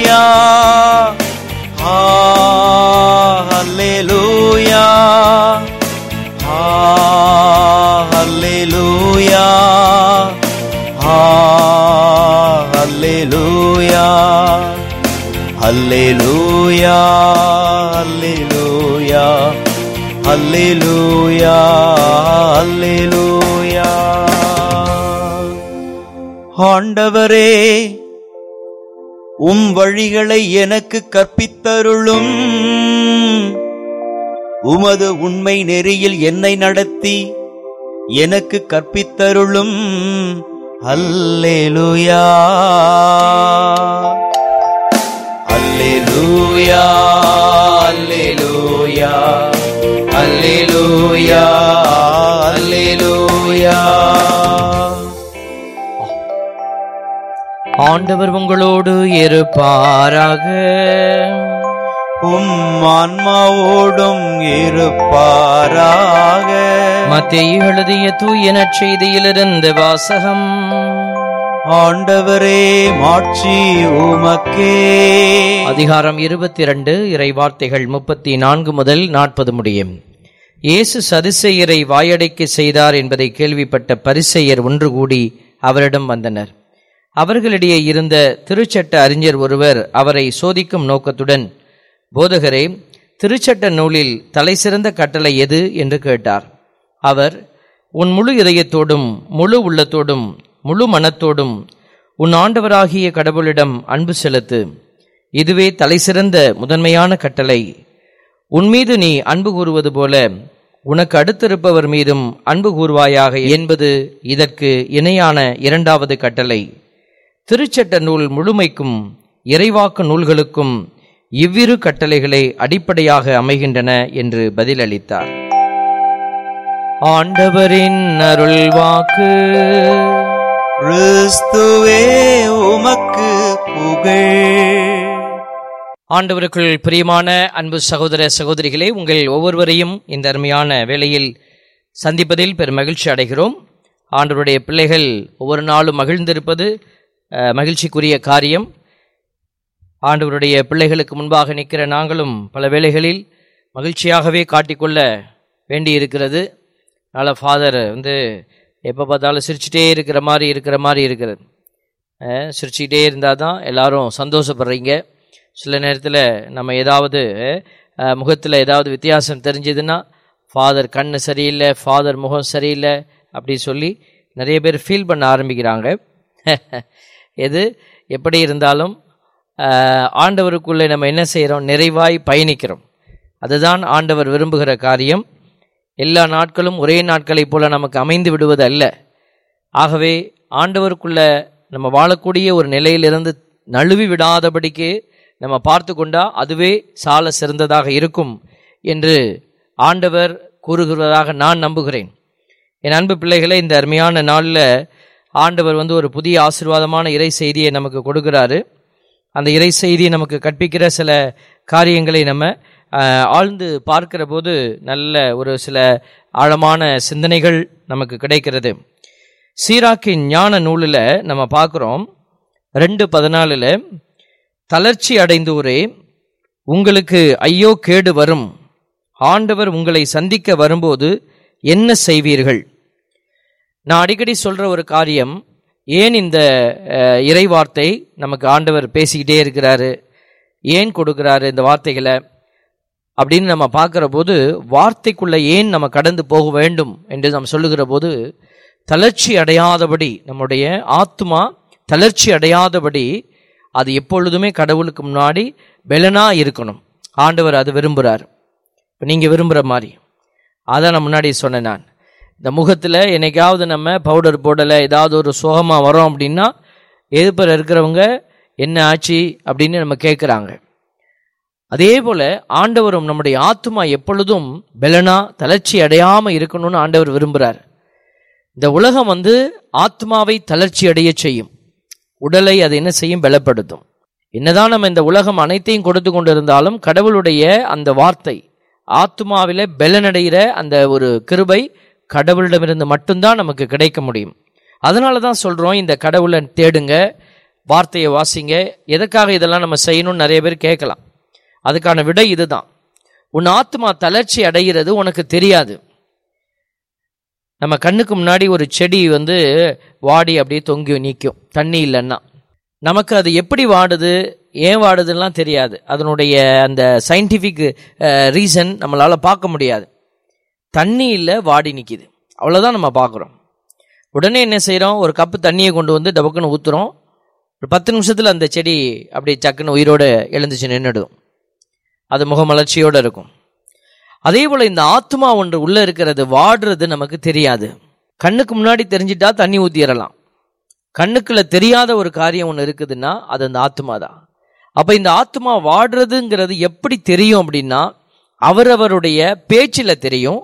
Hallelujah. Hallelujah. Hallelujah. Hallelujah. Hallelujah. Hallelujah. Hallelujah. ஆண்டவரே உம் வழிகளை எனக்கு கற்பித்தருளும் உமது உண்மை நெறியில் என்னை நடத்தி எனக்கு கற்பித்தருளும் அல்லேலூயா அல்லேலூயா அல்லேலூயா அல்லேலூயா அல்லேலூயா ஆண்டவர் உங்களோடு இருப்பாராக உம் ஆன்மாவோடும் இருப்பாராக மத்திய எழுதிய தூய நற்செய்தியிலிருந்து வாசகம் ஆண்டவரே மாட்சி உமக்கே அதிகாரம் இருபத்தி இரண்டு இறை வார்த்தைகள் முப்பத்தி நான்கு முதல் நாற்பது முடியும் இயேசு சதுசெயரை வாயடைக்க செய்தார் என்பதை கேள்விப்பட்ட பரிசெயர் ஒன்று கூடி அவரிடம் வந்தனர் அவர்களிடையே இருந்த திருச்சட்ட அறிஞர் ஒருவர் அவரை சோதிக்கும் நோக்கத்துடன் போதகரே திருச்சட்ட நூலில் தலைசிறந்த கட்டளை எது என்று கேட்டார் அவர் உன் முழு இதயத்தோடும் முழு உள்ளத்தோடும் முழு மனத்தோடும் உன் ஆண்டவராகிய கடவுளிடம் அன்பு செலுத்து இதுவே தலைசிறந்த முதன்மையான கட்டளை உன் மீது நீ அன்பு கூறுவது போல உனக்கு அடுத்திருப்பவர் மீதும் அன்பு கூறுவாயாக என்பது இதற்கு இணையான இரண்டாவது கட்டளை திருச்சட்ட நூல் முழுமைக்கும் இறைவாக்கு நூல்களுக்கும் இவ்விரு கட்டளைகளே அடிப்படையாக அமைகின்றன என்று பதிலளித்தார் ஆண்டவரின் அருள்வாக்கு கிறிஸ்துவே உமக்கு புகழ் ஆண்டவருக்குள் பிரியமான அன்பு சகோதர சகோதரிகளே உங்கள் ஒவ்வொருவரையும் இந்த அருமையான வேளையில் சந்திப்பதில் பெரும் மகிழ்ச்சி அடைகிறோம் ஆண்டவருடைய பிள்ளைகள் ஒவ்வொரு நாளும் மகிழ்ந்திருப்பது அஹ், மகிழ்ச்சிக்குரிய காரியம் ஆண்டவருடைய பிள்ளைகளுக்கு முன்பாக நிற்கிற நாங்களும் பல வேளைகளில் மகிழ்ச்சியாகவே காட்டிக்கொள்ள வேண்டியிருக்கிறது அதனால் ஃபாதர் வந்து எப்போ பார்த்தாலும் சிரிச்சிட்டே இருக்கிற மாதிரி இருக்கிற மாதிரி இருக்கிறது அஹ், சிரிச்சுக்கிட்டே இருந்தால் தான் எல்லாரும் சந்தோஷப்படுறீங்க சில நேரத்தில் நம்ம ஏதாவது முகத்தில் ஏதாவது வித்தியாசம் தெரிஞ்சதுன்னா ஃபாதர் கண்ணு சரியில்லை ஃபாதர் முகம் சரியில்லை அப்படி சொல்லி நிறைய பேர் ஃபீல் பண்ண ஆரம்பிக்கிறாங்க எது எப்படி இருந்தாலும் அஹ், ஆண்டவருக்குள்ளே நம்ம என்ன செய்கிறோம் நிறைவாய் பயணிக்கிறோம் அதுதான் ஆண்டவர் விரும்புகிற காரியம் எல்லா நாட்களும் ஒரே நாட்களைப் போல நமக்கு அமைந்து விடுவது அல்ல ஆகவே ஆண்டவருக்குள்ள நம்ம வாழக்கூடிய ஒரு நிலையிலிருந்து நழுவி விடாதபடிக்கு நம்ம பார்த்து கொண்டா அதுவே சால சிறந்ததாக இருக்கும் என்று ஆண்டவர் கூறுகிறதாக நான் நம்புகிறேன் என் அன்பு பிள்ளைகளை இந்த அருமையான நாளில் ஆண்டவர் வந்து ஒரு புதிய ஆசீர்வாதமான இறை செய்தியை நமக்கு கொடுக்கிறாரு அந்த இறை செய்தி நமக்கு கற்பிக்கிற சில காரியங்களை நம்ம ஆஹ், ஆழ்ந்து பார்க்கிற போது நல்ல ஒரு சில ஆழமான சிந்தனைகள் நமக்கு கிடைக்கிறது சீராக்கின் ஞான நூலில் நம்ம பார்க்குறோம் ரெண்டு பதினாலில் தளர்ச்சி அடைந்தோரே உங்களுக்கு ஐயோ கேடு வரும் ஆண்டவர் உங்களை சந்திக்க வரும்போது என்ன செய்வீர்கள் நான் அடிக்கடி சொல்ற ஒரு காரியம் ஏன் இந்த அஹ், இறைவார்த்தை நமக்கு ஆண்டவர் பேசிக்கிட்டே இருக்கிறாரு ஏன் கொடுக்கிறாரு இந்த வார்த்தைகளை அப்படின்னு நம்ம பார்க்கிற போது வார்த்தைக்குள்ள ஏன் நம்ம கடந்து போக வேண்டும் என்று நாம் சொல்லுகிற போது தளர்ச்சி அடையாதபடி நம்முடைய ஆத்மா தளர்ச்சி அடையாதபடி அது எப்பொழுதுமே கடவுளுக்கு முன்னாடி பெலனா இருக்கணும் ஆண்டவர் அது விரும்புகிறார் இப்போ நீங்கள் விரும்புகிற மாதிரி அதான் நான் முன்னாடி சொன்னேன் நான் இந்த முகத்தில் என்னைக்காவது நம்ம பவுடர் போடலை ஏதாவது ஒரு சோகமாக வரோம் அப்படின்னா எதிர்ப்புற இருக்கிறவங்க என்ன ஆச்சு அப்படின்னு நம்ம கேட்குறாங்க அதே போல ஆண்டவரும் நம்முடைய ஆத்மா எப்பொழுதும் பெலனா தளர்ச்சி அடையாம இருக்கணும்னு ஆண்டவர் விரும்புகிறார் இந்த உலகம் வந்து ஆத்மாவை தளர்ச்சி அடைய செய்யும் உடலை அது என்ன செய்யும் பலப்படுத்தும் என்னதான் நம்ம இந்த உலகம் அனைத்தையும் கொடுத்து கொண்டிருந்தாலும் கடவுளுடைய அந்த வார்த்தை ஆத்மாவில பெலனடைகிற அந்த ஒரு கிருபை கடவுளிடமிருந்து மட்டும்தான் நமக்கு கிடைக்க முடியும் அதனால தான் சொல்றோம் இந்த கடவுளை தேடுங்க வார்த்தையை வாசிங்க எதுக்காக இதெல்லாம் நம்ம செய்யணும்னு நிறைய பேர் கேட்கலாம் அதுக்கான விடை இதுதான் உன் ஆத்மா தளர்ச்சி அடைகிறது உனக்கு தெரியாது நம்ம கண்ணுக்கு முன்னாடி ஒரு செடி வந்து வாடி அப்படியே தொங்கி நிற்கும் தண்ணி இல்லைன்னா நமக்கு அது எப்படி வாடுது ஏன் வாடுதுலாம் தெரியாது அதனுடைய அந்த சயின்டிஃபிக் ரீசன் நம்மளால் பார்க்க முடியாது தண்ணி இல்லை வாடி நிற்கிது அவ்வளோதான் நம்ம பார்க்குறோம் உடனே என்ன செய்கிறோம் ஒரு கப்பு தண்ணியை கொண்டு வந்து டபக்குன்னு ஊற்றுறோம் ஒரு பத்து நிமிஷத்தில் அந்த செடி அப்படியே சக்குன்னு உயிரோடு எழுந்துச்சு நின்றுடும் அது முகமலர்ச்சியோடு இருக்கும் அதே போல் இந்த ஆத்மா ஒன்று உள்ளே இருக்கிறது வாடுறது நமக்கு தெரியாது கண்ணுக்கு முன்னாடி தெரிஞ்சிட்டா தண்ணி ஊற்றிடலாம் கண்ணுக்குள்ள தெரியாத ஒரு காரியம் ஒன்று இருக்குதுன்னா அது அந்த ஆத்மா தான் அப்போ இந்த ஆத்மா வாடுறதுங்கிறது எப்படி தெரியும் அப்படின்னா அவரவருடைய பேச்சில் தெரியும்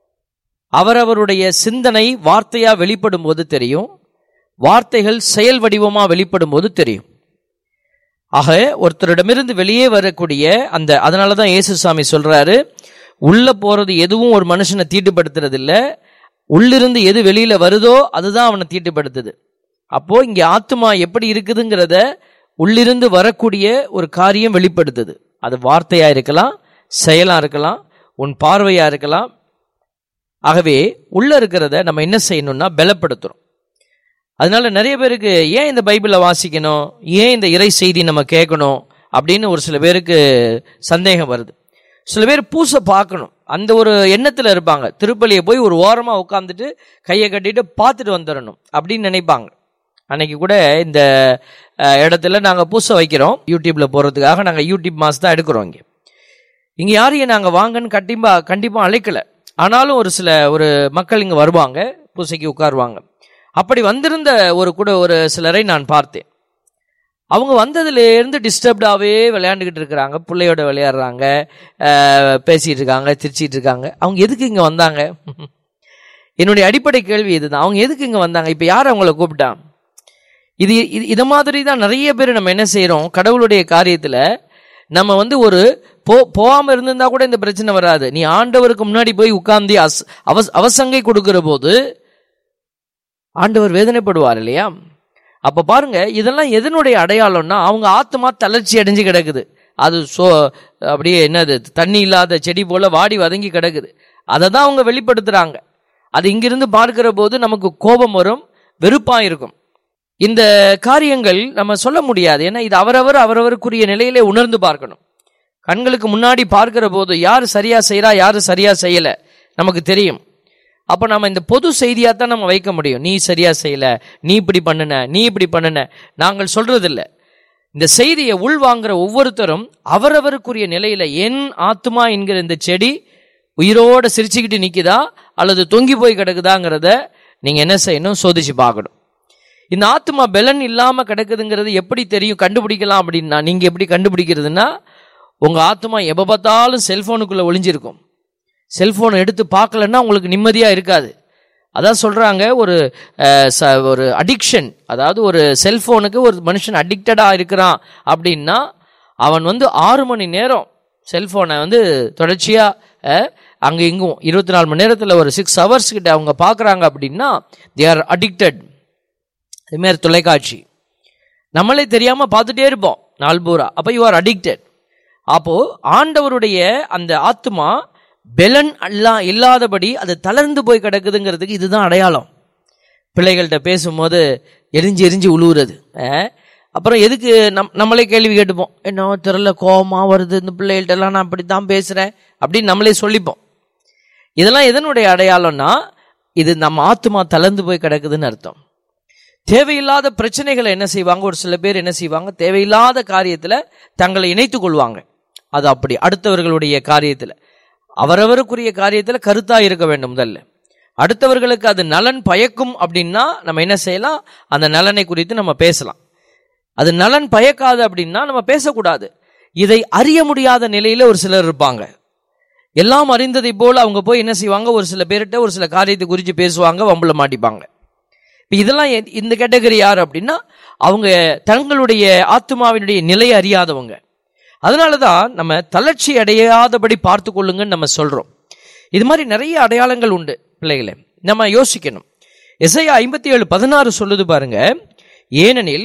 அவரவருடைய சிந்தனை வார்த்தையா வெளிப்படும் போது தெரியும் வார்த்தைகள் செயல் வடிவமா வெளிப்படும் போது தெரியும் ஆக ஒருத்தரிடமிருந்து வெளியே வரக்கூடிய அந்த அதனால தான் இயேசுசாமி சொல்றாரு உள்ள போறது எதுவும் ஒரு மனுஷனை தீட்டுப்படுத்துறது இல்ல உள்ளிருந்து எது வெளியில வருதோ அதுதான் அவனை தீட்டுப்படுத்துது அப்போ இங்க ஆத்மா எப்படி இருக்குதுங்கிறத உள்ளிருந்து வரக்கூடிய ஒரு காரியம் வெளிப்படுத்துது அது வார்த்தையா இருக்கலாம் செயலா இருக்கலாம் உன் பார்வையா இருக்கலாம் ஆகவே உள்ள இருக்கிறத நம்ம என்ன செய்யணும்னா பலப்படுத்துறோம் அதனால நிறைய பேருக்கு ஏன் இந்த பைபிளை வாசிக்கணும் ஏன் இந்த இறை செய்தி நம்ம கேட்கணும் அப்படின்னு ஒரு சில பேருக்கு சந்தேகம் வருது சில பேர் பூசை பார்க்கணும் அந்த ஒரு எண்ணத்தில் இருப்பாங்க திருப்பலியை போய் ஒரு ஓரமாக உட்காந்துட்டு கையை கட்டிட்டு பார்த்துட்டு வந்துடணும் அப்படின்னு நினைப்பாங்க அன்னைக்கு கூட இந்த அஹ், இடத்துல நாங்கள் பூசை வைக்கிறோம் யூடியூப்ல போகிறதுக்காக நாங்கள் யூடியூப் மாஸ் தான் எடுக்கிறோம் இங்கே இங்கே யாரையும் நாங்கள் வாங்கன்னு கண்டிப்பாக கண்டிப்பாக அழைக்கல ஆனாலும் ஒரு சில ஒரு மக்கள் இங்கே வருவாங்க பூசைக்கு உட்காருவாங்க அப்படி வந்திருந்த ஒரு கூட ஒரு சிலரை நான் பார்த்தேன் அவங்க வந்ததுலேருந்து டிஸ்டர்ப்டாகவே விளையாண்டுக்கிட்டு இருக்கிறாங்க பிள்ளையோட விளையாடுறாங்க அஹ், பேசிட்டு இருக்காங்க சிரிச்சிட்டு இருக்காங்க அவங்க எதுக்கு இங்கே வந்தாங்க என்னுடைய அடிப்படை கேள்வி இதுதான் அவங்க எதுக்கு இங்கே வந்தாங்க இப்போ யார் அவங்கள கூப்பிட்டா இது இது இதை மாதிரி தான் நிறைய பேர் நம்ம என்ன செய்கிறோம் கடவுளுடைய காரியத்தில் நம்ம வந்து ஒரு போ போகாமல் இருந்திருந்தா கூட இந்த பிரச்சனை வராது நீ ஆண்டவருக்கு முன்னாடி போய் உட்கார்ந்து அஸ் அவஸ் அவசங்கை கொடுக்கிற போது ஆண்டவர் வேதனைப்படுவார் இல்லையா அப்ப பாருங்க இதெல்லாம் எதனுடைய அடையாளம்னா அவங்க ஆத்மா தளர்ச்சி அடைஞ்சு கிடக்குது அது சோ அப்படியே என்னது தண்ணி இல்லாத செடி போல வாடி வதங்கி கிடக்குது அதை தான் அவங்க வெளிப்படுத்துறாங்க அது இங்கிருந்து பார்க்கிற போது நமக்கு கோபம் வரும் வெறுப்பா இருக்கும் இந்த காரியங்கள் நம்ம சொல்ல முடியாது ஏன்னா இது அவரவர் அவரவருக்குரிய நிலையிலே உணர்ந்து பார்க்கணும் கண்களுக்கு முன்னாடி பார்க்கிற போது யார் சரியா செய்றா யார் சரியா செய்யல நமக்கு தெரியும் அப்போ நம்ம இந்த பொது செய்தியா தான் நம்ம வைக்க முடியும் நீ சரியா செய்யல நீ இப்படி பண்ணுன நீ இப்படி பண்ணுன நாங்கள் சொல்றது இல்ல இந்த செய்தியை உள்வாங்குற ஒவ்வொருத்தரும் அவரவருக்குரிய நிலையில என் ஆத்மா என்கிற இந்த செடி உயிரோட சிரிச்சுக்கிட்டு நிக்குதா அல்லது தொங்கி போய் கிடக்குதாங்கிறத நீங்க என்ன செய்யணும் சோதிச்சு பார்க்கணும் இந்த ஆத்மா பெலன் இல்லாம கிடக்குதுங்கிறது எப்படி தெரியும் கண்டுபிடிக்கலாம் அப்படின்னா நீங்க எப்படி கண்டுபிடிக்கிறதுனா உங்க ஆத்மா எப்ப பார்த்தாலும் செல்போனுக்குள்ள ஒளிஞ்சிருக்கும் செல்போனை எடுத்து பார்க்கலன்னா உங்களுக்கு நிம்மதியா இருக்காது அதான் சொல்றாங்க ஒரு அஹ், ச- ஒரு அடிக்ஷன் அதாவது ஒரு செல்போனுக்கு ஒரு மனுஷன் அடிக்டடா இருக்கிறான் அப்படின்னா அவன் வந்து ஆறு மணி நேரம் செல்போனை வந்து தொடர்ச்சியா அஹ், அங்க இங்கும் இருபத்தி நாலு மணி நேரத்தில் ஒரு சிக்ஸ் ஹவர்ஸ் கிட்ட அவங்க பார்க்குறாங்க அப்படின்னா தே ஆர் அடிக்டட் இதுமாரி தொலைக்காட்சி நம்மளே தெரியாம பார்த்துட்டே இருப்போம் நாள் பூரா அப்போ யூ ஆர் அடிக்டட் அப்போ ஆண்டவருடைய அந்த ஆத்மா பெலன் அல்லா இல்லாதபடி அது தளர்ந்து போய் கிடக்குதுங்கிறதுக்கு இதுதான் அடையாளம் பிள்ளைகள்கிட்ட பேசும்போது எரிஞ்சு எரிஞ்சு உழுவுறது அஹ், அப்புறம் எதுக்கு நம் நம்மளே கேள்வி கேட்டுப்போம் என்ன தெரியல கோவமா வருது இந்த பிள்ளைகள்ட்ட எல்லாம் நான் அப்படி தான் பேசுறேன் அப்படின்னு நம்மளே சொல்லிப்போம் இதெல்லாம் எதனுடைய அடையாளம்னா இது நம்ம ஆத்மா தளர்ந்து போய் கிடக்குதுன்னு அர்த்தம் தேவையில்லாத பிரச்சனைகளை என்ன செய்வாங்க ஒரு சில பேர் என்ன செய்வாங்க தேவையில்லாத காரியத்துல தங்களை இணைத்துக் கொள்வாங்க அது அப்படி அடுத்தவர்களுடைய காரியத்துல அவரவருக்குரிய காரியத்துல கருத்தா இருக்க வேண்டும் முதல்ல அடுத்தவர்களுக்கு அது நலன் பயக்கும் அப்படின்னா நம்ம என்ன செய்யலாம் அந்த நலனை குறித்து நம்ம பேசலாம் அது நலன் பயக்காது அப்படின்னா நம்ம பேசக்கூடாது இதை அறிய முடியாத நிலையில ஒரு சிலர் இருப்பாங்க எல்லாம் அறிந்ததை போல அவங்க போய் என்ன செய்வாங்க ஒரு சில பேர்கிட்ட ஒரு சில காரியத்தை குறித்து பேசுவாங்க வம்புல மாட்டிப்பாங்க இப்ப இதெல்லாம் எ- இந்த கேட்டகரி யார் அப்படின்னா அவங்க தங்களுடைய ஆத்மாவினுடைய நிலையை அறியாதவங்க அதனால தான் நம்ம தளர்ச்சி அடையாதபடி பார்த்து கொள்ளுங்கன்னு நம்ம சொல்றோம் இது மாதிரி நிறைய அடையாளங்கள் உண்டு பிள்ளைகளே நம்ம யோசிக்கணும் எஸ்ஐயா ஐம்பத்தி ஏழு பதினாறு சொல்லுது பாருங்க ஏனெனில்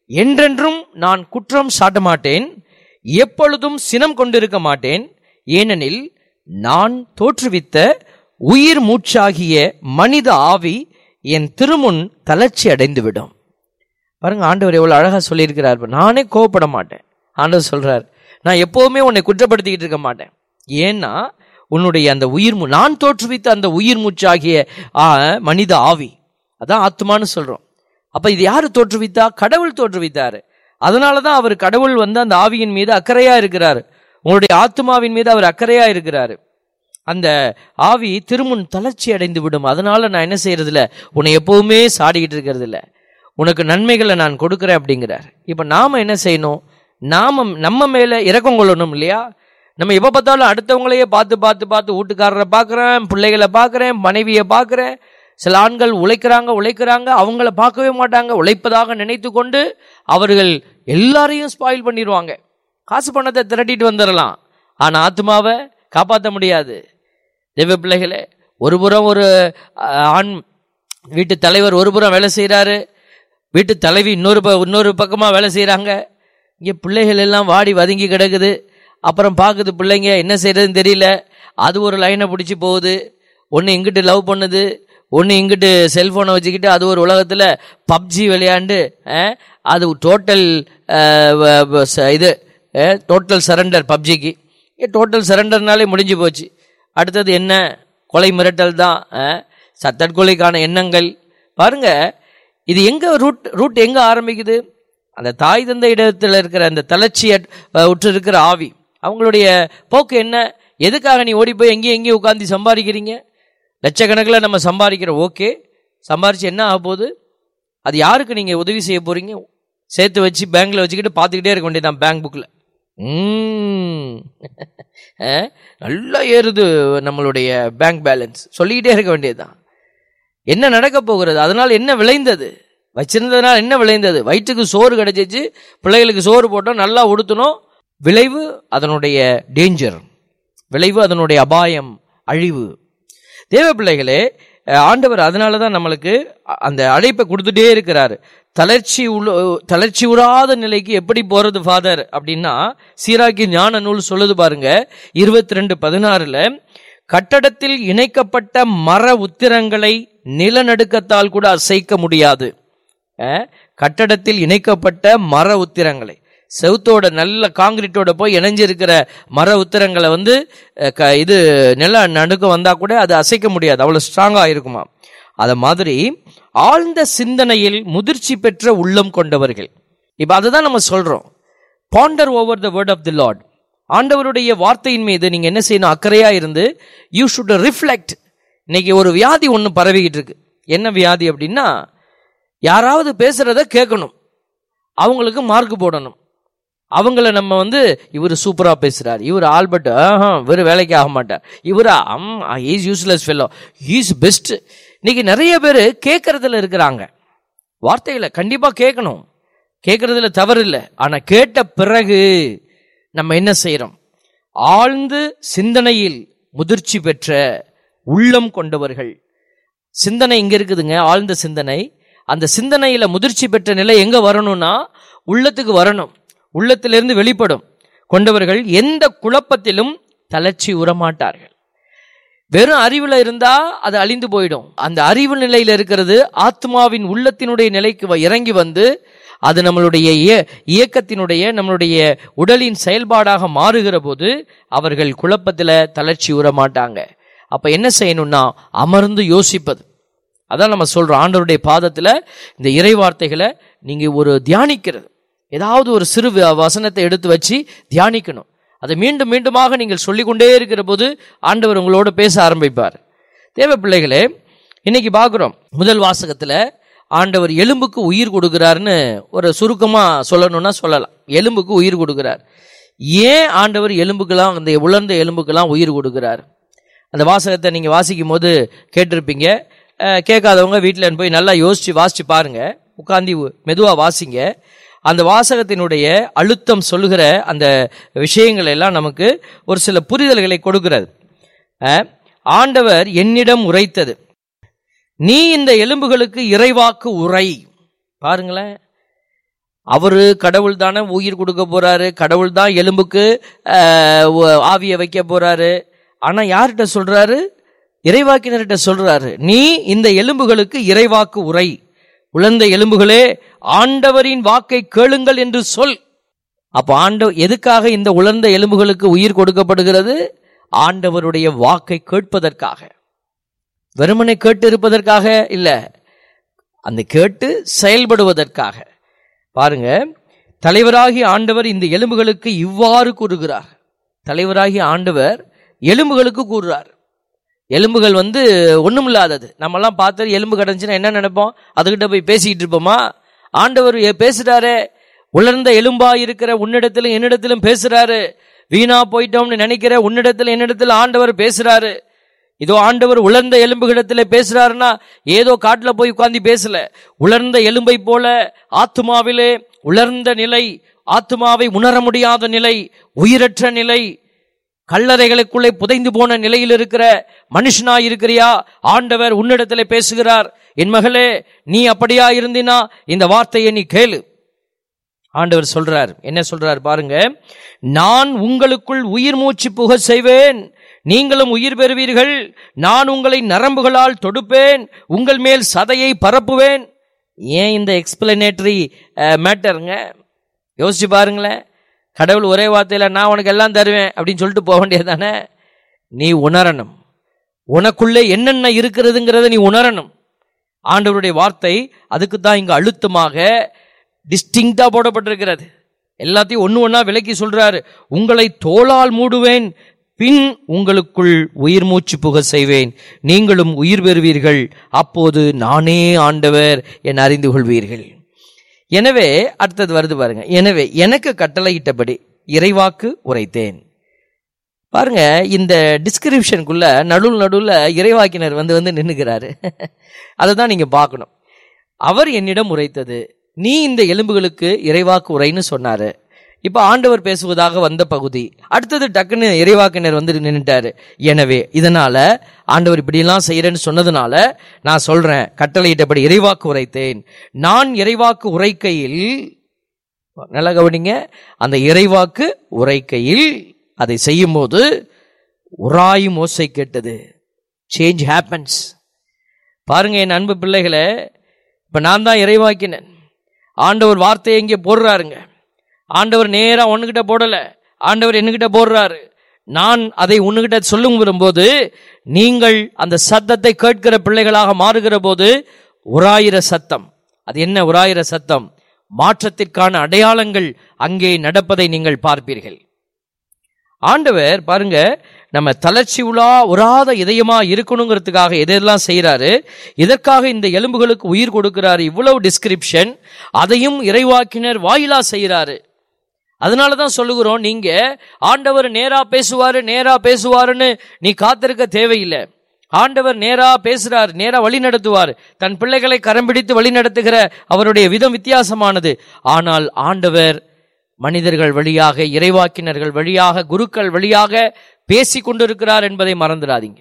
என்றென்றும் நான் குற்றம் சாட்ட மாட்டேன் எப்பொழுதும் சினம் கொண்டிருக்க மாட்டேன் ஏனெனில் நான் தோற்றுவித்த உயிர் மூச்சாகிய மனித ஆவி என் திருமுன் தளர்ச்சி அடைந்துவிடும் பாருங்க ஆண்டவர் எவ்வளவு அழகா சொல்லியிருக்கிறார் பாரு. நானே கோவப்பட மாட்டேன் ஆண்டவர் சொல்றார் நான் எப்பவுமே உன்னை குற்றப்படுத்திக்கிட்டு இருக்க மாட்டேன் ஏன்னா உன்னுடைய அந்த உயிர் மூ- நான் தோற்றுவித்த அந்த உயிர் மூச்சாகிய ஆ, மனித ஆவி அதான் ஆத்மான்னு சொல்றோம் அப்ப இது யாரு தோற்றுவித்தா கடவுள் தோற்றுவித்தாரு அதனாலதான் அவர் கடவுள் வந்து அந்த ஆவியின் மீது அக்கறையா இருக்கிறாரு உங்களுடைய ஆத்மாவின் மீது அவர் அக்கறையா இருக்கிறாரு அந்த ஆவி திருமுன் தளர்ச்சி அடைந்து விடும் அதனால நான் என்ன செய்யறது இல்ல உன்னை எப்பவுமே சாடிக்கிட்டு இருக்கிறது இல்ல உனக்கு நன்மைகளை நான் கொடுக்கிறேன் அப்படிங்கிறார் இப்ப நாம என்ன செய்யணும் நாம நம்ம மேல இரக்கம் கொள்ளணும் இல்லையா நம்ம எப்ப பார்த்தாலும் அடுத்தவங்களையே பார்த்து பார்த்து பார்த்து வீட்டுக்காரரை பார்க்கறேன் பிள்ளைகளை பார்க்கறேன் மனைவியை பார்க்கறேன் சில ஆண்கள் உழைக்கிறாங்க உழைக்கிறாங்க அவங்கள பார்க்கவே மாட்டாங்க உழைப்பதாக நினைத்து கொண்டு அவர்கள் எல்லாரையும் ஸ்பாயில் பண்ணிடுவாங்க காசு பணத்தை திரட்டிட்டு வந்துடலாம் ஆனா ஆத்மாவை காப்பாற்ற முடியாது தெய்வ பிள்ளைகளே ஒரு புறம் ஒரு அஹ், ஆண் வீட்டு தலைவர் ஒரு புறம் வேலை செய்கிறாரு வீட்டு தலைவி இன்னொரு ப- இன்னொரு பக்கமாக வேலை செய்கிறாங்க இங்கே பிள்ளைகள் எல்லாம் வாடி வதங்கி கிடக்குது அப்புறம் பார்க்குது பிள்ளைங்க என்ன செய்யறதுன்னு தெரியல அது ஒரு லைனை பிடிச்சி போகுது ஒன்று இங்கிட்டு லவ் பண்ணுது ஒன்று இங்கிட்டு செல்ஃபோனை வச்சுக்கிட்டு அது ஒரு உலகத்தில் பப்ஜி விளையாண்டு அஹ், அது டோட்டல் இது டோட்டல் சரண்டர் பப்ஜிக்கு டோட்டல் சரண்டர்னாலே முடிஞ்சு போச்சு அடுத்தது என்ன கொலை மிரட்டல் தான் அஹ், ச- தற்கொலைக்கான எண்ணங்கள் பாருங்க இது எங்க ரூட் ரூட் எங்க ஆரம்பிக்குது அந்த தாய் தந்தை இடத்துல இருக்கிற அந்த தளர்ச்சிய அஹ், உற்று இருக்கிற ஆவி அவங்களுடைய போக்கு என்ன எதுக்காக நீ ஓடி போய் எங்கேயும் எங்கேயும் உட்காந்து சம்பாதிக்கிறீங்க லட்சக்கணக்கில் நம்ம சம்பாதிக்கிறோம் ஓகே சம்பாரிச்சு என்ன ஆக போகுது அது யாருக்கு நீங்க உதவி செய்ய போறீங்க சேர்த்து வச்சு பேங்க்ல வச்சுக்கிட்டு பார்த்துக்கிட்டே இருக்க வேண்டியதான் பேங்க் புக்கில் நல்லா ஏறுது நம்மளுடைய பேங்க் பேலன்ஸ் சொல்லிக்கிட்டே இருக்க வேண்டியதுதான் என்ன நடக்க போகிறது அதனால் என்ன விளைந்தது வச்சிருந்ததுனால என்ன விளைந்தது வயிற்றுக்கு சோறு கிடைச்சிச்சு பிள்ளைகளுக்கு சோறு போட்டோம் நல்லா உடுத்தணும் விளைவு அதனுடைய டேஞ்சர் விளைவு அதனுடைய அபாயம் அழிவு தேவ பிள்ளைகளே அஹ், ஆண்டவர் அதனால தான் நம்மளுக்கு அ- அந்த அழைப்பை கொடுத்துட்டே இருக்கிறாரு தளர்ச்சி உள்ள தளர்ச்சி உறாத நிலைக்கு எப்படி போறது ஃபாதர் அப்படின்னா சீராக்கி ஞான நூல் சொல்லுது பாருங்க இருபத்தி ரெண்டு பதினாறுல கட்டடத்தில் இணைக்கப்பட்ட மர உத்திரங்களை நிலநடுக்கத்தால் கூட அசைக்க முடியாது அஹ், கட்டடத்தில் இணைக்கப்பட்ட மர உத்திரங்களை செவுத்தோட நல்ல காங்கிரீட்டோட போய் இணைஞ்சிருக்கிற மர உத்திரங்களை வந்து அஹ், க- இது நில நடுக்கம் வந்தா கூட அது அசைக்க முடியாது அவ்வளவு ஸ்ட்ராங்கா இருக்குமா அத மாதிரி ஆழ்ந்த சிந்தனையில் முதிர்ச்சி பெற்ற உள்ளம் கொண்டவர்கள் இப்ப அதுதான் நம்ம சொல்றோம் ponder over the word of the Lord ஆண்டவருடைய வார்த்தையின் மீது நீங்க என்ன செய்யணும் அக்கறையா இருந்து யூ ஷுட் ரிஃப்ளெக்ட் இன்னைக்கு ஒரு வியாதி ஒன்று பரவிக்கிட்டு இருக்கு என்ன வியாதி அப்படின்னா யாராவது பேசுறத கேட்கணும் அவங்களுக்கு மார்க் போடணும் அவங்கள நம்ம வந்து இவர் சூப்பரா பேசுறார் இவர் ஆல்பர்ட் ஆஹா இவர் வேலைக்கு ஆக மாட்டார் இவரா is useless fellow is best இன்னைக்கு நிறைய பேர் கேட்கறதுல இருக்கிறாங்க வார்த்தைகளை கண்டிப்பா கேட்கணும் கேட்கறதுல தவறு இல்லை ஆனா கேட்ட பிறகு நம்ம என்ன செய்யறோம் ஆழ்ந்து சிந்தனையில் முதிர்ச்சி பெற்ற உள்ளம் கொண்டவர்கள் சிந்தனை இங்க இருக்குதுங்க ஆழ்ந்த சிந்தனை அந்த சிந்தனையில முதிர்ச்சி பெற்ற நிலை எங்க வரணும்னா உள்ளத்துக்கு வரணும் உள்ளத்திலிருந்து வெளிப்படும் கொண்டவர்கள் எந்த குழப்பத்திலும் தளர்ச்சி உறமாட்டார்கள் வெறும் அறிவுல இருந்தா அது அழிந்து போயிடும் அந்த அறிவு நிலையில இருக்கிறது ஆத்மாவின் உள்ளத்தினுடைய நிலைக்கு வ- இறங்கி வந்து அது நம்மளுடைய இய- இயக்கத்தினுடைய நம்மளுடைய உடலின் செயல்பாடாக மாறுகிற போது அவர்கள் குழப்பத்துல தளர்ச்சி உற மாட்டாங்க அப்ப என்ன செய்யணும்னா அமர்ந்து யோசிப்பது அதான் நம்ம சொல்றோம் ஆண்டவருடைய பாதத்துல இந்த இறை வார்த்தைகளை நீங்க ஒரு தியானிக்கிறது ஏதாவது ஒரு சிறு வ- வசனத்தை எடுத்து வச்சு தியானிக்கணும் அதை மீண்டும் மீண்டுமாக நீங்கள் சொல்லிக்கொண்டே இருக்கிற போது ஆண்டவர் உங்களோட பேச ஆரம்பிப்பார் தேவ பிள்ளைகளே இன்னைக்கு பார்க்குறோம் முதல் வாசகத்துல ஆண்டவர் எலும்புக்கு உயிர் கொடுக்கிறாருன்னு ஒரு சுருக்கமா சொல்லணும்னா சொல்லலாம் எலும்புக்கு உயிர் கொடுக்கிறார் ஏன் ஆண்டவர் எலும்புக்கெல்லாம் அந்த உலர்ந்த எலும்புக்கெல்லாம் உயிர் கொடுக்கிறார் அந்த வாசகத்தை நீங்க வாசிக்கும் போது கேட்டிருப்பீங்க அஹ், கேட்காதவங்க வீட்டில் போய் நல்லா யோசிச்சு வாசிச்சு பாருங்க உட்காந்து மெதுவா வாசிங்க அந்த வாசகத்தினுடைய அழுத்தம் சொல்லுகிற அந்த விஷயங்கள் எல்லாம் நமக்கு ஒரு சில புரிதல்களை கொடுக்கிறது அஹ், ஆண்டவர் என்னிடம் உரைத்தது நீ இந்த எலும்புகளுக்கு இறைவாக்கு உரை பாருங்களேன் அவரு கடவுள் தானே உயிர் கொடுக்க போறாரு கடவுள் தான் எலும்புக்கு ஆஹ், உ- ஆவியை வைக்க போறாரு ஆனா யார்கிட்ட சொல்றாரு இறைவாக்கினர்கிட்ட சொல்றாரு நீ இந்த எலும்புகளுக்கு இறைவாக்கு உரை உழந்த எலும்புகளே ஆண்டவரின் வாக்கை கேளுங்கள் என்று சொல் அப்ப ஆண்டவர் எதுக்காக இந்த உலர்ந்த எலும்புகளுக்கு உயிர் கொடுக்கப்படுகிறது ஆண்டவருடைய வாக்கை கேட்பதற்காக வெறுமனை கேட்டு இருப்பதற்காக இல்ல அந்த கேட்டு செயல்படுவதற்காக பாருங்க தலைவராகிய ஆண்டவர் இந்த எலும்புகளுக்கு இவ்வாறு கூறுகிறார் தலைவராகிய ஆண்டவர் எலும்புகளுக்கு கூறுறார் எலும்புகள் வந்து ஒண்ணுமில்லாதது நம்மெல்லாம் பார்த்து எலும்பு கிடந்துச்சுன்னா என்ன நினைப்போம் அதுகிட்ட போய் பேசிக்கிட்டு இருப்போமா ஆண்டவர் ஏ- பேசுறாரே உலர்ந்த எலும்பா இருக்கிற உன்னிடத்திலும் என்னிடத்திலும் பேசுறாரு வீணா போயிட்டோம்னு நினைக்கிற உன்னிடத்தில் என்னிடத்தில் ஆண்டவர் பேசுறாரு இதோ ஆண்டவர் உலர்ந்த எலும்புகிடத்துல பேசுறாருன்னா ஏதோ காட்டுல போய் உட்கார்ந்து பேசல உலர்ந்த எலும்பை போல ஆத்துமாவிலே உலர்ந்த நிலை ஆத்துமாவை உணர முடியாத நிலை உயிரற்ற நிலை கல்லறைகளுக்குள்ளே புதைந்து போன நிலையில் இருக்கிற மனுஷனாய் இருக்கிறியா ஆண்டவர் உன்னிடத்திலே பேசுகிறார் என் மகளே நீ அப்படியா இருந்தினா இந்த வார்த்தையை நீ கேளு ஆண்டவர் சொல்றார் என்ன சொல்றார் பாருங்க நான் உங்களுக்குள் உயிர் மூச்சு புக செய்வேன் நீங்களும் உயிர் பெறுவீர்கள் நான் உங்களை நரம்புகளால் தொடுப்பேன் உங்கள் மேல் சதையை பரப்புவேன் ஏன் இந்த எக்ஸ்பிளனேட்டரி மேட்டருங்க யோசிச்சு பாருங்களேன் கடவுள் ஒரே வார்த்தையில நான் உனக்கு எல்லாம் தருவேன் அப்படின்னு சொல்லிட்டு போக வேண்டியதானே நீ உணரணும் உனக்குள்ளே என்னென்ன இருக்கிறதுங்கிறத நீ உணரணும் ஆண்டவருடைய வார்த்தை அதுக்கு தான் இங்க அழுத்தமாக டிஸ்டிங்டா போடப்பட்டிருக்கிறது எல்லாத்தையும் ஒண்ணு ஒண்ணா விலக்கி சொல்றாரு உங்களை தோளால் மூடுவேன் பின் உங்களுக்குள் உயிர் மூச்சு புக செய்வேன் நீங்களும் உயிர் பெறுவீர்கள் அப்போது நானே ஆண்டவர் என் அறிந்து கொள்வீர்கள் எனவே அடுத்தது வருது பாருங்க எனவே எனக்கு கட்டளையிட்டபடி இறைவாக்கு உரைத்தேன் பாருங்க இந்த டிஸ்கிரிப்ஷனுக்குள்ள நடுவில் நடுவில் இறைவாக்கினர் வந்து வந்து நின்னுக்கிறாரு அதை தான் நீங்க பார்க்கணும் அவர் என்னிடம் உரைத்தது நீ இந்த எலும்புகளுக்கு இறைவாக்கு உரைன்னு சொன்னாரு இப்ப ஆண்டவர் பேசுவதாக வந்த பகுதி அடுத்தது டக்குன்னு இறைவாக்கினர் வந்து நின்னுட்டாரு எனவே இதனால ஆண்டவர் இப்படியெல்லாம் செய்யறேன்னு சொன்னதுனால நான் சொல்றேன் கட்டளையிட்டபடி இறைவாக்கு உரைத்தேன் நான் இறைவாக்கு உரைக்கையில் நல்லா கவனிங்க அந்த இறைவாக்கு உரைக்கையில் அதை செய்யும்போது உராயும் ஓசை கேட்டது சேஞ்ச் ஹேப்பன்ஸ் பாருங்க என் அன்பு பிள்ளைகளே இப்ப நான் தான் இறைவாக்கினேன் ஆண்டவர் வார்த்தையை இங்கே போடுறாருங்க ஆண்டவர் நேரா உன்னுகிட்ட போடல ஆண்டவர் என்னகிட்ட போடுறாரு நான் அதை உன்னுகிட்ட சொல்லும் வரும்போது நீங்கள் அந்த சத்தத்தை கேட்கிற பிள்ளைகளாக மாறுகிற போது உராயிர சத்தம் அது என்ன உராயிர சத்தம் மாற்றத்திற்கான அடையாளங்கள் அங்கே நடப்பதை நீங்கள் பார்ப்பீர்கள் ஆண்டவர் பாருங்க நம்ம தளர்ச்சி உலா உராத இதயமா இருக்கணுங்கிறதுக்காக எதெல்லாம் செய்யறாரு இதற்காக இந்த எலும்புகளுக்கு உயிர் கொடுக்கிறாரு இவ்வளவு டிஸ்கிரிப்ஷன் அதையும் இறைவாக்கினர் வாயிலா செய்யறாரு அதனால தான் சொல்லுகிறோம் நீங்க ஆண்டவர் நேரா பேசுவாரு நேரா பேசுவாருன்னு நீ காத்திருக்க தேவையில்லை ஆண்டவர் நேரா பேசுறார் நேரா வழி நடத்துவார் தன் பிள்ளைகளை கரம் பிடித்து வழி நடத்துகிற அவருடைய விதம் வித்தியாசமானது ஆனால் ஆண்டவர் மனிதர்கள் வழியாக இறைவாக்கினர்கள் வழியாக குருக்கள் வழியாக பேசி கொண்டிருக்கிறார் என்பதை மறந்துடாதீங்க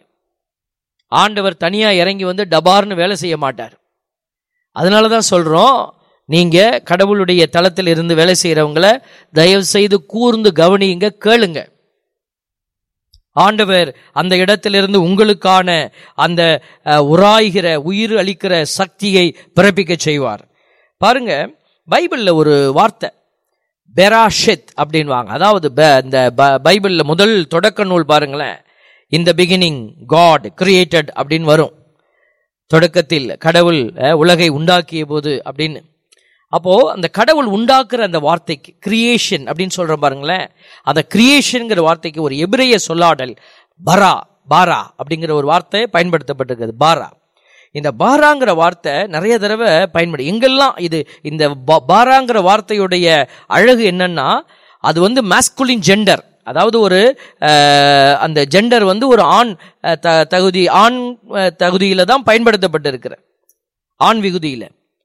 ஆண்டவர் தனியா இறங்கி வந்து டபார்னு வேலை செய்ய மாட்டார் அதனால தான் சொல்றோம் நீங்க கடவுளுடைய தளத்தில் இருந்து வேலை செய்யறவங்கள தயவு செய்து கூர்ந்து கவனியுங்க கேளுங்க ஆண்டவர் அந்த இடத்திலிருந்து உங்களுக்கான அந்த அஹ், உராய்கிற உயிர் அளிக்கிற சக்தியை பிறப்பிக்க செய்வார் பாருங்க பைபிள்ல ஒரு வார்த்தை பெராஷெத் அப்படின்வாங்க அதாவது ப- இந்த ப- பைபிள்ல முதல் தொடக்க நூல் பாருங்களேன் இந்த பிகினிங் காட் கிரியேட்டட் அப்படின்னு வரும் தொடக்கத்தில் கடவுள் அஹ், உலகை உண்டாக்கிய போது அப்படின்னு அப்போ அந்த கடவுள் உண்டாக்குற அந்த வார்த்தைக்கு கிரியேஷன் அப்படின்னு சொல்றோம் பாருங்களேன் அந்த கிரியேஷன்ங்கிற வார்த்தைக்கு ஒரு எபிரேய சொல்லாடல் பரா பாரா அப்படிங்கிற ஒரு வார்த்தை பயன்படுத்தப்பட்டிருக்குது பாரா இந்த பாராங்கிற வார்த்தை நிறைய தடவை பயன்படு எங்கெல்லாம் இது இந்த பா- பாராங்கிற வார்த்தையுடைய அழகு என்னன்னா அது வந்து மாஸ்குலின் ஜெண்டர் அதாவது ஒரு அஹ், அந்த ஜெண்டர் வந்து ஒரு ஆண் அஹ், த- தகுதி ஆண் அஹ், தகுதியில தான் பயன்படுத்தப்பட்டிருக்கிற ஆண் விகுதியில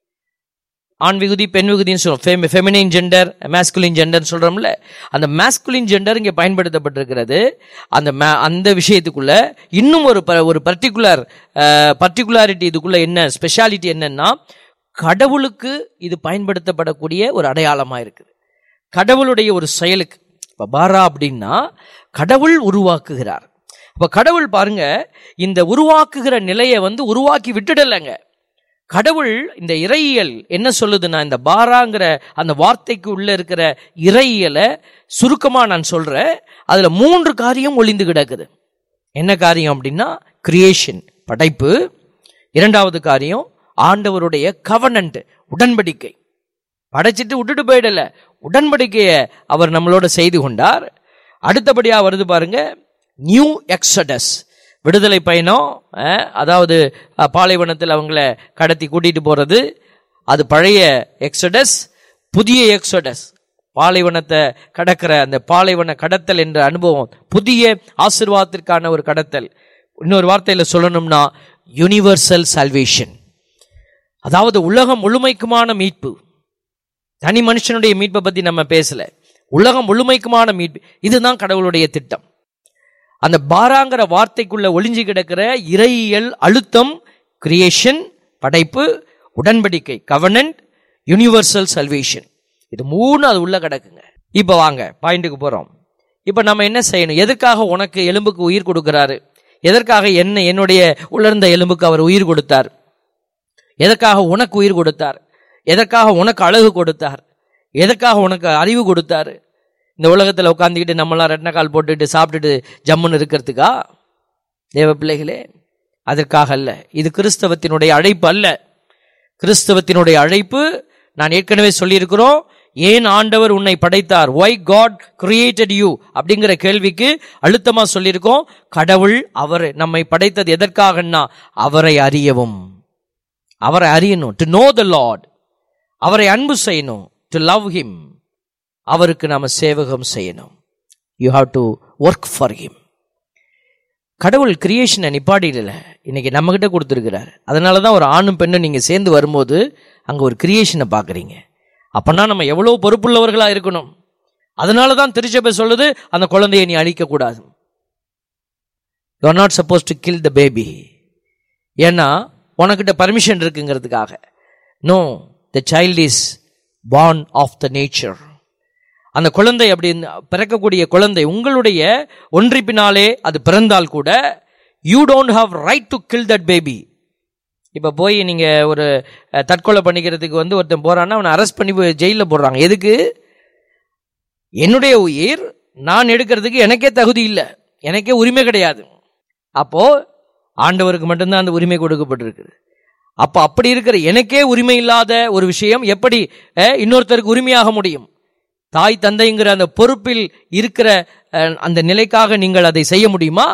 ஆண் விகுதி பெண் விகுதின்னு சொல்றோம் ஃபெமினைன் ஜெண்டர் மேஸ்குலின் ஜெண்டர் சொல்றோம்ல அந்த மேஸ்குலின் ஜெண்டர் இங்க பயன்படுத்தப்பட்டிருக்கிறது அந்த ma- அந்த விஷயத்துக்குள்ள இன்னும் ஒரு ப- ஒரு பர்டிகுலர் பர்டிகுலாரிட்டி இதுக்குள்ள என்ன ஸ்பெஷாலிட்டி என்னன்னா கடவுளுக்கு இது பயன்படுத்தப்படக்கூடிய ஒரு அடையாளமா இருக்குது கடவுளுடைய ஒரு செயலுக்கு இப்ப பாரா அப்படின்னா கடவுள் உருவாக்குகிறார் அப்ப கடவுள் பாருங்க இந்த உருவாக்குகிற நிலையை வந்து உருவாக்கி விட்டுடலைங்க கடவுள் இந்த இறையியல் என்ன சொல்லுதுன்னா இந்த பாராங்கிற அந்த வார்த்தைக்கு உள்ள இருக்கிற இறையியலை சுருக்கமா நான் சொல்றேன் அதுல மூன்று காரியம் ஒளிந்து கிடக்குது என்ன காரியம் அப்படின்னா கிரியேஷன் படைப்பு இரண்டாவது காரியம் ஆண்டவருடைய கவனன்ட் உடன்படிக்கை படைச்சிட்டு விட்டுட்டு போயிடல உடன்படிக்கையை அவர் நம்மளோட செய்து கொண்டார் அடுத்தபடியா வருது பாருங்க நியூ எக்ஸடஸ் விடுதலை பயணம் அஹ், அதாவது அஹ், பாலைவனத்தில் அவங்கள கடத்தி கூட்டிட்டு போறது அது பழைய எக்ஸடஸ் புதிய எக்ஸடஸ் பாலைவனத்தை கடக்கிற அந்த பாலைவன கடத்தல் என்ற அனுபவம் புதிய ஆசிர்வாதத்திற்கான ஒரு கடத்தல் இன்னொரு வார்த்தையில சொல்லணும்னா யுனிவர்சல் சால்வேஷன் அதாவது உலகம் முழுமைக்குமான மீட்பு தனி மனுஷனுடைய மீட்பை பத்தி நம்ம பேசல உலகம் முழுமைக்குமான மீட்பு இதுதான் கடவுளுடைய திட்டம் அந்த பாராங்கிற வார்த்தைக்குள்ள ஒளிஞ்சு கிடக்கிற இறையியல் அழுத்தம் கிரியேஷன் படைப்பு உடன்படிக்கை கவர்னன்ட் யுனிவர்சல் சல்வேஷன் இது மூணு அது உள்ள கிடக்குங்க இப்போ வாங்க பாயிண்ட்டுக்கு போறோம் இப்போ நம்ம என்ன செய்யணும் எதற்காக உனக்கு எலும்புக்கு உயிர் கொடுக்கிறாரு எதற்காக என்ன என்னுடைய உலர்ந்த எலும்புக்கு அவர் உயிர் கொடுத்தார் எதற்காக உனக்கு உயிர் கொடுத்தார் எதற்காக உனக்கு அழகு கொடுத்தார் எதற்காக உனக்கு அறிவு கொடுத்தார் இந்த உலகத்தில் உட்காந்துக்கிட்டு நம்மளாம் ரெட்டனக்கால் போட்டுட்டு சாப்பிட்டுட்டு ஜம்முன்னு இருக்கிறதுக்கா தேவ பிள்ளைகளே அதற்காக அல்ல இது கிறிஸ்தவத்தினுடைய அழைப்பு அல்ல கிறிஸ்தவத்தினுடைய அழைப்பு நான் ஏற்கனவே சொல்லியிருக்கிறோம் ஏன் ஆண்டவர் உன்னை படைத்தார் ஒய் காட் கிரியேட்டட் யூ அப்படிங்கிற கேள்விக்கு அழுத்தமா சொல்லியிருக்கோம் கடவுள் அவர் நம்மை படைத்தது எதற்காகன்னா அவரை அறியவும் அவரை அறியணும் டு நோ த லார்ட் அவரை அன்பு செய்யணும் டு லவ் ஹிம் அவருக்கு நாம சேவகம் செய்யணும் you have to work for him கடவுள் கிரியேஷனை நிப்பாட்டிடல இன்னைக்கு நம்ம கிட்ட கொடுத்துருக்கிறார் அதனால தான் ஒரு ஆணும் பெண்ணும் நீங்க சேர்ந்து வரும்போது அங்க ஒரு கிரியேஷனை பார்க்குறீங்க அப்பனா நம்ம எவ்வளவு பொறுப்புள்ளவர்களா இருக்கணும் அதனால தான் திருச்சபை சொல்லுது அந்த குழந்தையை நீ அழிக்க கூடாது you are not suppose to kill the baby ஏன்னா உனக்கிட்ட பர்மிஷன் இருக்குங்கிறதுக்காக no the child is born of the nature அந்த குழந்தை அப்படி இந்த- பிறக்கக்கூடிய குழந்தை உங்களுடைய ஒன்றிப்பினாலே அது பிறந்தால் கூட you don't have right to kill that baby இப்போ போய் நீங்க ஒரு அஹ், தற்கொலை பண்ணிக்கிறதுக்கு வந்து ஒருத்தன் போறான்னா அவனை அரெஸ்ட் பண்ணி போய் ஜெயிலில் போடுறாங்க எதுக்கு என்னுடைய உயிர் நான் எடுக்கிறதுக்கு எனக்கே தகுதி இல்லை எனக்கே உரிமை கிடையாது அப்போ ஆண்டவருக்கு மட்டும்தான் அந்த உரிமை கொடுக்கப்பட்டிருக்குது அப்ப அப்படி இருக்கிற எனக்கே உரிமை இல்லாத ஒரு விஷயம் எப்படி அஹ், இன்னொருத்தருக்கு உரிமையாக முடியும் தாய் தந்தைங்கிற அந்த பொறுப்பில் இருக்கிற அஹ், அந்த நிலைக்காக நீங்கள் அதை செய்ய முடியுமா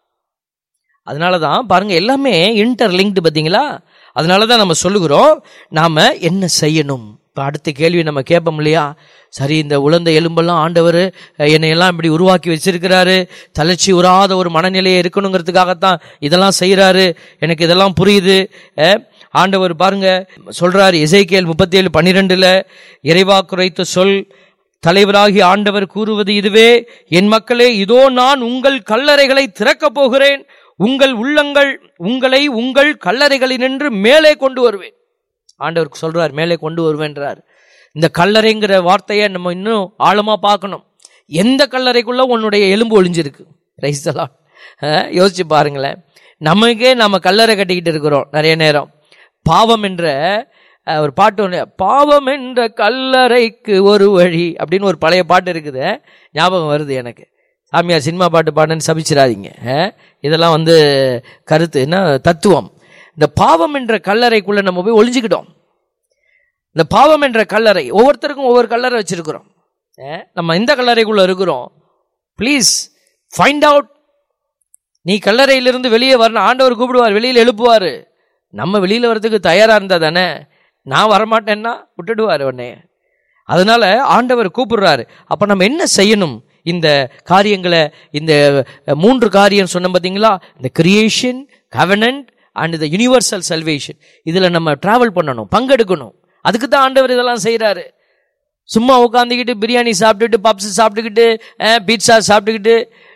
அதனால தான் பாருங்க எல்லாமே இன்டர்லிங்க்டு பார்த்தீங்களா அதனால தான் நம்ம சொல்லுகிறோம் நாம என்ன செய்யணும் இப்போ அடுத்த கேள்வி நம்ம கேட்போம் இல்லையா சரி இந்த உலர்ந்த எலும்பெல்லாம் ஆண்டவர் அஹ், என்னையெல்லாம் இப்படி உருவாக்கி வச்சிருக்கிறாரு தளர்ச்சி உறாத ஒரு மனநிலையை இருக்கணுங்கிறதுக்காகத்தான் இதெல்லாம் செய்கிறாரு எனக்கு இதெல்லாம் புரியுது அஹ், ஆண்டவர் பாருங்க சொல்றாரு இசைக்கேல் முப்பத்தி ஏழு பன்னிரெண்டுல இறைவா குறைத்த சொல் தலைவராகி ஆண்டவர் கூறுவது இதுவே என் மக்களே இதோ நான் உங்கள் கல்லறைகளை திறக்கப் போகிறேன் உங்கள் உள்ளங்கள் உங்களை உங்கள் கல்லறைகளினின்று மேலே கொண்டு வருவேன் ஆண்டவர் சொல்றார் மேலே கொண்டு வருவேன்றார் இந்த கல்லறைங்கிற வார்த்தையை நம்ம இன்னும் ஆழமா பார்க்கணும் எந்த கல்லறைக்குள்ள உன்னுடைய எலும்பு ஒளிஞ்சிருக்கு Praise the Lord. அஹ், யோசிச்சு பாருங்களேன் நமக்கே நம்ம கல்லறை கட்டிக்கிட்டு இருக்கிறோம் நிறைய நேரம் பாவம் என்ற அஹ், ஒரு பாட்டு ஒன்று பாவம் என்ற கல்லறைக்கு ஒரு வழி அப்படின்னு ஒரு பழைய பாட்டு இருக்குது ஞாபகம் வருது எனக்கு சாமியார் சினிமா பாட்டு பாடுன்னு சபிச்சிடாதீங்க அஹ், இதெல்லாம் வந்து கருத்து என்ன தத்துவம் இந்த பாவம் என்ற கல்லறைக்குள்ள நம்ம போய் ஒளிஞ்சுக்கிட்டோம் இந்த பாவம் என்ற கல்லறை ஒவ்வொருத்தருக்கும் ஒவ்வொரு கல்லறை வச்சிருக்கிறோம் அஹ், நம்ம இந்த கல்லறைக்குள்ள இருக்கிறோம் ப்ளீஸ் ஃபைண்ட் அவுட் நீ கல்லறையிலிருந்து வெளியே வரணும் ஆண்டவர் கூப்பிடுவார் வெளியில் எழுப்புவார் நம்ம வெளியில் வர்றதுக்கு தயாராக இருந்தா தானே நான் வரமாட்டேன்னா விட்டுடுவார் உடனே அதனால ஆண்டவர் கூப்பிடுறாரு அப்ப நம்ம என்ன செய்யணும் இந்த காரியங்களை இந்த அஹ், மூன்று காரியம் சொன்ன பார்த்தீங்களா இந்த கிரியேஷன் கவனன்ட் அண்ட் இந்த யுனிவர்சல் சல்வேஷன் இதுல நம்ம டிராவல் பண்ணணும் பங்கெடுக்கணும் அதுக்கு தான் ஆண்டவர் இதெல்லாம் செய்றாரு சும்மா உட்காந்துக்கிட்டு பிரியாணி சாப்பிட்டுட்டு பப்ஸ் சாப்பிட்டுக்கிட்டு பீட்சா சாப்பிட்டுக்கிட்டு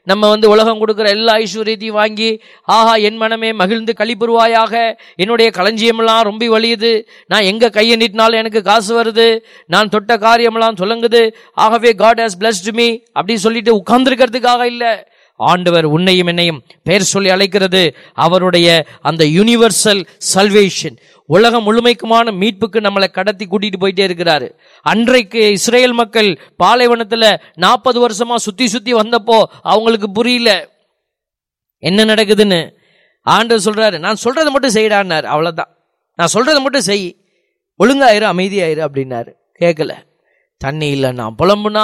நம்ம வந்து உலகம் கொடுக்குற எல்லா ஐஸ்வர்யத்தையும் வாங்கி ஆஹா என் மனமே மகிழ்ந்து களிப்புருவாயாக என்னுடைய களஞ்சியமெல்லாம் ரொம்ப வலியுது நான் எங்க கையை நீட்டினாலும் எனக்கு காசு வருது நான் தொட்ட காரியமெல்லாம் சொல்லுங்குது ஆகவே காட் ஹஸ் blessed மீ அப்படின்னு சொல்லிட்டு உட்கார்ந்துருக்கிறதுக்காக இல்லை ஆண்டவர் உன்னையும் என்னையும் பெயர் சொல்லி அழைக்கிறது அவருடைய அந்த யூனிவர்சல் சல்வேஷன் உலகம் முழுமைக்குமான மீட்புக்கு நம்மளை கடத்தி கூட்டிட்டு போயிட்டே இருக்கிறாரு அன்றைக்கு இஸ்ரேல் மக்கள் பாலைவனத்துல நாற்பது வருஷமா சுத்தி சுத்தி வந்தப்போ அவங்களுக்கு புரியல என்ன நடக்குதுன்னு ஆண்டவர் சொல்றாரு நான் சொல்றதை மட்டும் செய்யடான்னாரு அவ்வளவுதான் நான் சொல்றதை மட்டும் செய் ஒழுங்காயிரு அமைதியாயிரு அப்படின்னாரு கேட்கல தண்ணி இல்லை நான் புலம்புனா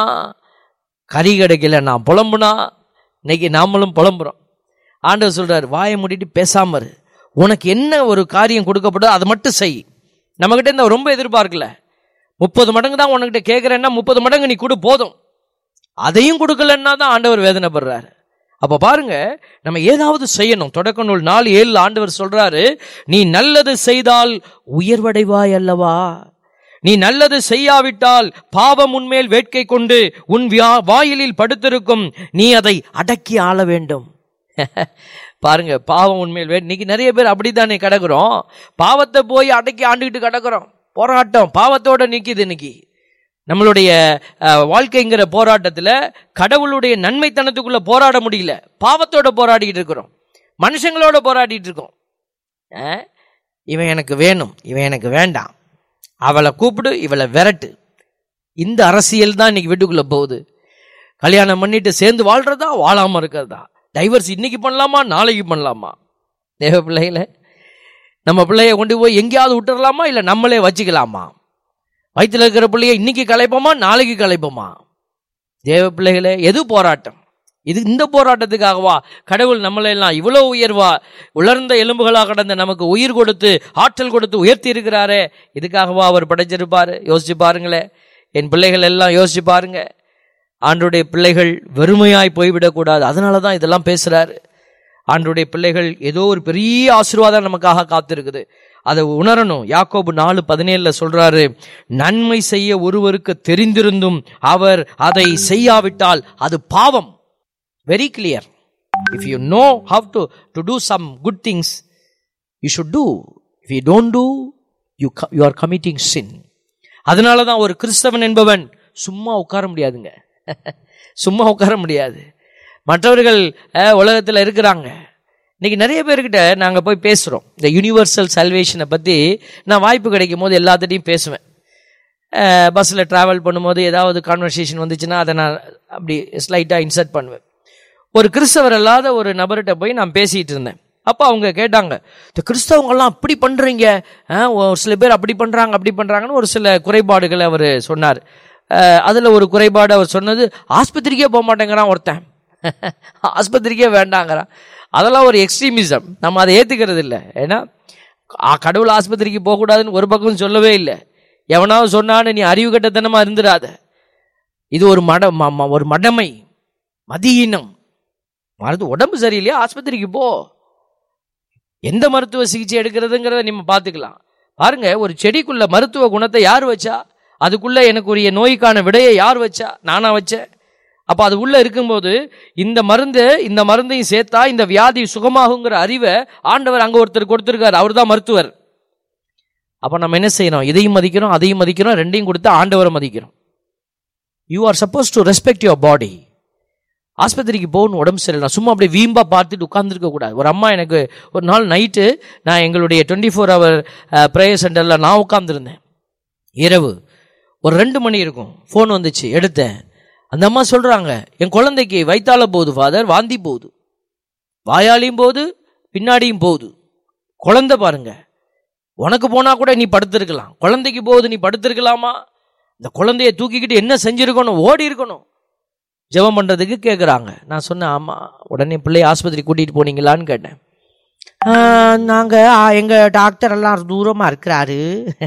கறி கிடைக்கல நான் புலம்புனா இன்னைக்கு நாமளும் புலம்புறோம் ஆண்டவர் சொல்றாரு வாயை மூடிட்டு பேசாம இரு உனக்கு என்ன ஒரு காரியம் கொடுக்கப்பட்டோ அதை மட்டும் செய் நம்மகிட்ட இந்த ரொம்ப எதிர்பார்க்கல முப்பது மடங்கு தான் உனக்கிட்ட கேட்குறேன்னா முப்பது மடங்கு நீ கொடு போதும் அதையும் கொடுக்கலன்னா தான் ஆண்டவர் வேதனைப்படுறாரு அப்ப பாருங்க நம்ம ஏதாவது செய்யணும் தொடக்க நூல் நாலு ஏழு ஆண்டவர் சொல்றாரு நீ நல்லது செய்தால் உயர்வடைவாய் அல்லவா நீ நல்லது செய்யாவிட்டால் பாவம் உன்மேல் வேட்கை கொண்டு உன் வியா- வாயிலில் படுத்திருக்கும் நீ அதை அடக்கி ஆள வேண்டும் பாருங்க பாவம் உண்மையில் வே இன்னைக்கு நிறைய பேர் அப்படித்தானே கிடக்குறோம் பாவத்தை போய் அடக்கி ஆண்டுகிட்டு கிடக்குறோம் போராட்டம் பாவத்தோட நிக்குது இன்னைக்கு நம்மளுடைய அஹ், வாழ்க்கைங்கிற போராட்டத்துல கடவுளுடைய நன்மைத்தனத்துக்குள்ள போராட முடியல பாவத்தோட போராடிட்டு இருக்கிறோம் மனுஷங்களோட போராடிட்டு இருக்கோம் அஹ், இவன் எனக்கு வேணும் இவன் எனக்கு வேண்டாம் அவளை கூப்பிடு இவளை விரட்டு இந்த அரசியல் தான் இன்னைக்கு வீட்டுக்குள்ள போகுது கல்யாணம் பண்ணிட்டு சேர்ந்து வாழ்றதா வாழாம இருக்கிறதா டைவர்ஸ் இன்னைக்கு பண்ணலாமா நாளைக்கு பண்ணலாமா தேவ பிள்ளைகள நம்ம பிள்ளைய கொண்டு போய் எங்கேயாவது விட்டுறலாமா இல்லை நம்மளே வச்சுக்கலாமா வயித்துல இருக்கிற பிள்ளைய இன்னைக்கு கலைப்போமா நாளைக்கு கலைப்போமா தேவ பிள்ளைகளே எது போராட்டம் இது இந்த போராட்டத்துக்காகவா கடவுள் நம்மளை எல்லாம் இவ்வளவு உயர்வா உலர்ந்த எலும்புகளாக கடந்த நமக்கு உயிர் கொடுத்து ஆற்றல் கொடுத்து உயர்த்தி இருக்கிறாரே இதுக்காகவா அவர் படைச்சிருப்பாரு யோசிச்சு பாருங்களேன் என் பிள்ளைகள் எல்லாம் யோசிச்சு பாருங்க ஆண்டுடைய பிள்ளைகள் வெறுமையாய் போய்விடக்கூடாது அதனால தான் இதெல்லாம் பேசுறாரு ஆண்டுடைய பிள்ளைகள் ஏதோ ஒரு பெரிய ஆசீர்வாதம் நமக்காக காத்திருக்குது அதை உணரணும் யாக்கோபு நாலு பதினேழுல சொல்றாரு நன்மை செய்ய ஒருவருக்கு தெரிந்திருந்தும் அவர் அதை செய்யாவிட்டால் அது பாவம் very clear if you know how to to do some good things you should do if you don't do you you are committing sin அதனால தான் ஒரு கிறிஸ்தவன் என்பவன் சும்மா உட்கார முடியாதுங்க சும்மா உட்கார முடியாது மற்றவர்கள் அஹ், உலகத்துல இருக்கிறாங்க இன்னைக்கு நிறைய பேர்கிட்ட நாங்க போய் பேசுறோம் இந்த யூனிவர்சல் சல்வேஷனை பத்தி நான் வாய்ப்பு கிடைக்கும் போது எல்லாத்திட்டையும் பேசுவேன் பஸ்ஸில் ட்ராவல் பண்ணும்போது ஏதாவது கான்வர்சேஷன் வந்துச்சுன்னா அதை நான் அப்படி ஸ்லைட்டாக இன்சர்ட் பண்ணுவேன் ஒரு கிறிஸ்தவர் அல்லாத ஒரு நபர்கிட்ட போய் நான் பேசிட்டு இருந்தேன் அப்போ அவங்க கேட்டாங்க இந்த கிறிஸ்தவங்கெல்லாம் அப்படி பண்றீங்க ஆ, ஒரு சில பேர் அப்படி பண்றாங்க அப்படி பண்றாங்கன்னு ஒரு சில குறைபாடுகளை அவர் சொன்னார் அஹ், அதுல ஒரு குறைபாடு அவர் சொன்னது ஆஸ்பத்திரிக்கே போக மாட்டேங்கிறான் ஒருத்தன் ஆஸ்பத்திரிக்கே வேண்டாங்கிறான் அதெல்லாம் ஒரு எக்ஸ்ட்ரீமிசம் நம்ம அதை ஏத்துக்கிறது இல்லை ஏன்னா ஆ, கடவுள் ஆஸ்பத்திரிக்கு போகக்கூடாதுன்னு ஒரு பக்கம் சொல்லவே இல்லை எவனாவது சொன்னான்னு நீ அறிவு கட்டத்தனமா இருந்துடாத இது ஒரு மட ம- ம- ஒரு மடமை மதியினம் மருந்து உடம்பு சரியில்லையா ஆஸ்பத்திரிக்கு போ எந்த மருத்துவ சிகிச்சை எடுக்கிறதுங்கிறத நம்ம பார்த்துக்கலாம் பாருங்க ஒரு செடிக்குள்ள மருத்துவ குணத்தை யார் வச்சா அதுக்குள்ள எனக்கு உரிய நோய்க்கான விடையை யார் வச்சா நானா வச்சேன் அப்ப அது உள்ள இருக்கும்போது இந்த மருந்து இந்த மருந்தையும் சேர்த்தா இந்த வியாதி சுகமாகுங்கிற அறிவை ஆண்டவர் அங்க ஒருத்தர் கொடுத்திருக்காரு அவர் தான் மருத்துவர் அப்ப நம்ம என்ன செய்யணும் இதையும் மதிக்கிறோம் அதையும் மதிக்கிறோம் ரெண்டையும் கொடுத்து ஆண்டவரை மதிக்கிறோம் you are suppose to respect your body ஆஸ்பத்திரிக்கு போகணும் உடம்பு சரியில்லை சும்மா அப்படியே வீம்பா பார்த்துட்டு உட்கார்ந்துருக்க கூடாது ஒரு அம்மா எனக்கு ஒரு நாள் நைட்டு நான் எங்களுடைய டுவெண்ட்டி ஃபோர் ஹவர் ப்ரேயர் சென்டரில் நான் உட்காந்துருந்தேன் இரவு ஒரு ரெண்டு மணி இருக்கும் ஃபோன் வந்துச்சு எடுத்தேன் அந்த அம்மா சொல்றாங்க என் குழந்தைக்கு வயித்தால போகுது ஃபாதர் வாந்தி போகுது வாயாலையும் போகுது பின்னாடியும் போகுது குழந்தை பாருங்க உனக்கு போனா கூட நீ படுத்திருக்கலாம் குழந்தைக்கு போகுது நீ படுத்திருக்கலாமா இந்த குழந்தைய தூக்கிக்கிட்டு என்ன செஞ்சிருக்கணும் ஓடி இருக்கணும் ஜெபம் பண்றதுக்கு கேட்குறாங்க நான் சொன்னேன் ஆமா உடனே பிள்ளைய ஆஸ்பத்திரி கூட்டிட்டு போனீங்களான்னு கேட்டேன் "ஆ, நாங்க ஆ, எங்க டாக்டர் எல்லாம் தூரமா இருக்கிறாரு